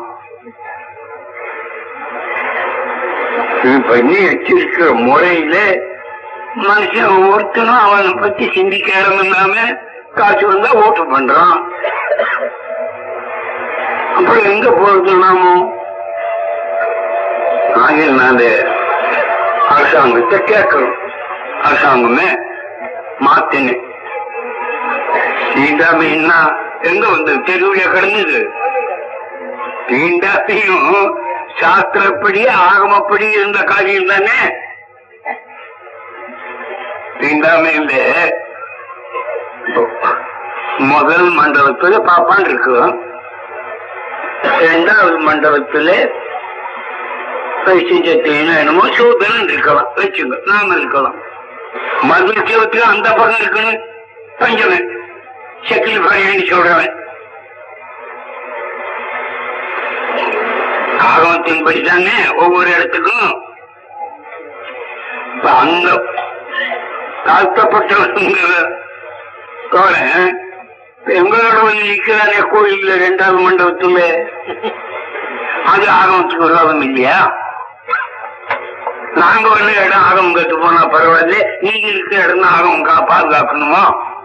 இது பண்ணி வச்சிருக்கிற முறையில மனுஷன் ஒருத்தனும் அவனை பத்தி சிந்திக்க இடம் இல்லாம காசு வந்தா ஓட்டு பண்றான் அப்புறம் எங்க போறது நாமோ ஆகையினால அரசாங்கத்தை கேட்கணும் அரசாங்கமே மாத்தினு தீண்டாமைன்னா எங்க வந்து தெருவில கிடந்தது தீண்டாமையும் சாஸ்திரப்படி ஆகமப்படி இருந்த காரியம் தானே தீண்டாமையில முதல் மண்டலத்துல பாப்பான் இருக்கு இரண்டாவது மண்டலத்துல பைசஞ்சத்தையும் என்னமோ சூதரன் இருக்கலாம் வச்சுங்க நாம இருக்கலாம் மதுரத்துவத்துல அந்த பக்கம் இருக்கணும் பஞ்சவன் செக்கில் பயணி சொல்றவன் ஆகமத்தின்படி தானே ஒவ்வொரு இடத்துக்கும் இப்ப அங்க தாழ்த்தப்பட்டவங்க தோழன் எங்களோட வந்து நிக்கிறானே கோயில்ல ரெண்டாவது மண்டபத்துல அது ஆகமத்துக்கு விரோதம் இல்லையா நாங்க வந்து இடம் ஆகமம் கட்டு போனா பரவாயில்ல நீங்க இருக்கிற இடம் தான் ஆகமம் கா- பாதுகாக்கணுமா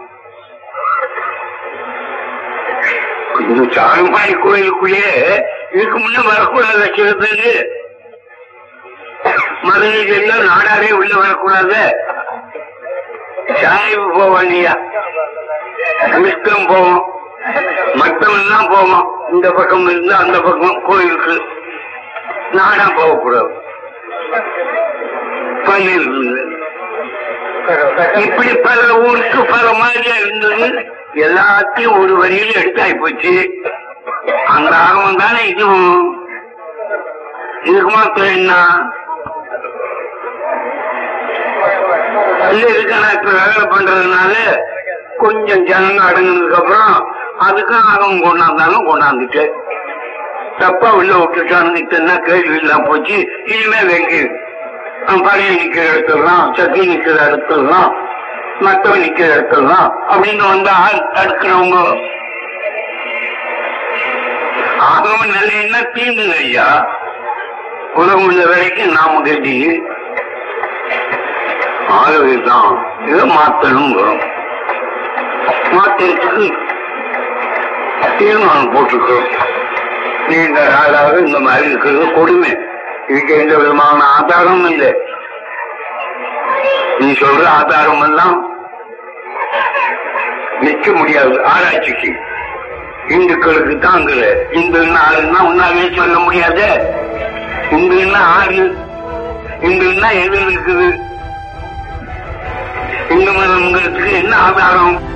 இந்த சாமிமாரி கோயிலுக்குள்ளே இதுக்கு முன்ன வரக்கூடாது வச்சிருந்தது மதுரையில் எல்லாம் நாடாரே உள்ள வரக்கூடாது சாய்வு போவோம் இல்லையா மிஸ்கம் போவோம் மற்றவெல்லாம் போவோம் இந்த பக்கம் இருந்து அந்த பக்கம் கோயிலுக்கு நாடா போகக்கூடாது பள்ளியில் இருந்து. இப்படி பல ஊருக்கு பல மாதிரியா இருந்தது எல்லாத்தையும் ஒரு வரியில் எடுத்தாய் போச்சு அந்த ஆகமம் தானே இதுவும் இதுக்கு மாத்திரம் என்ன இல்ல இதுக்கு நான் இப்ப வேலை பண்றதுனால கொஞ்சம் ஜனங்க அடங்கினதுக்கு அப்புறம் அதுக்கும் ஆகமம் கொண்டாந்தாலும் கொண்டாந்துட்டு தப்பா உள்ள விட்டுட்டான்னு இத்தனை கேள்வி இல்லாம போச்சு இனிமே வெங்கு பழைய நிக்கிற இடத்துலாம் சத்தி நிக்கிற இடத்துலாம் மத்தவன் நிக்கிற இடத்துலாம் அப்படின்னு வந்து ஆள் தடுக்கிறவங்க ஆகவன் நல்ல என்ன தீண்டுங்க ஐயா உலகம் உள்ள வரைக்கும் நாம கட்டி ஆகவேதான் இதை மாத்தணும் வரும் மாத்திரத்துக்கு தீர்மானம் போட்டுக்கிறோம் நீண்ட நாளாக இந்த மாதிரி இருக்கிறது கொடுமை இதுக்கு எந்த விதமான ஆதாரமும் இல்லை நீ சொல்ற ஆதாரம் எல்லாம் நிற்க முடியாது ஆராய்ச்சிக்கு இந்துக்களுக்கு தாங்கல இந்துன்னா ஆளுன்னா உன்னாலே சொல்ல முடியாது இந்துன்னா ஆறு இந்துன்னா எது இருக்குது இந்து மதம்ங்கிறதுக்கு என்ன ஆதாரம்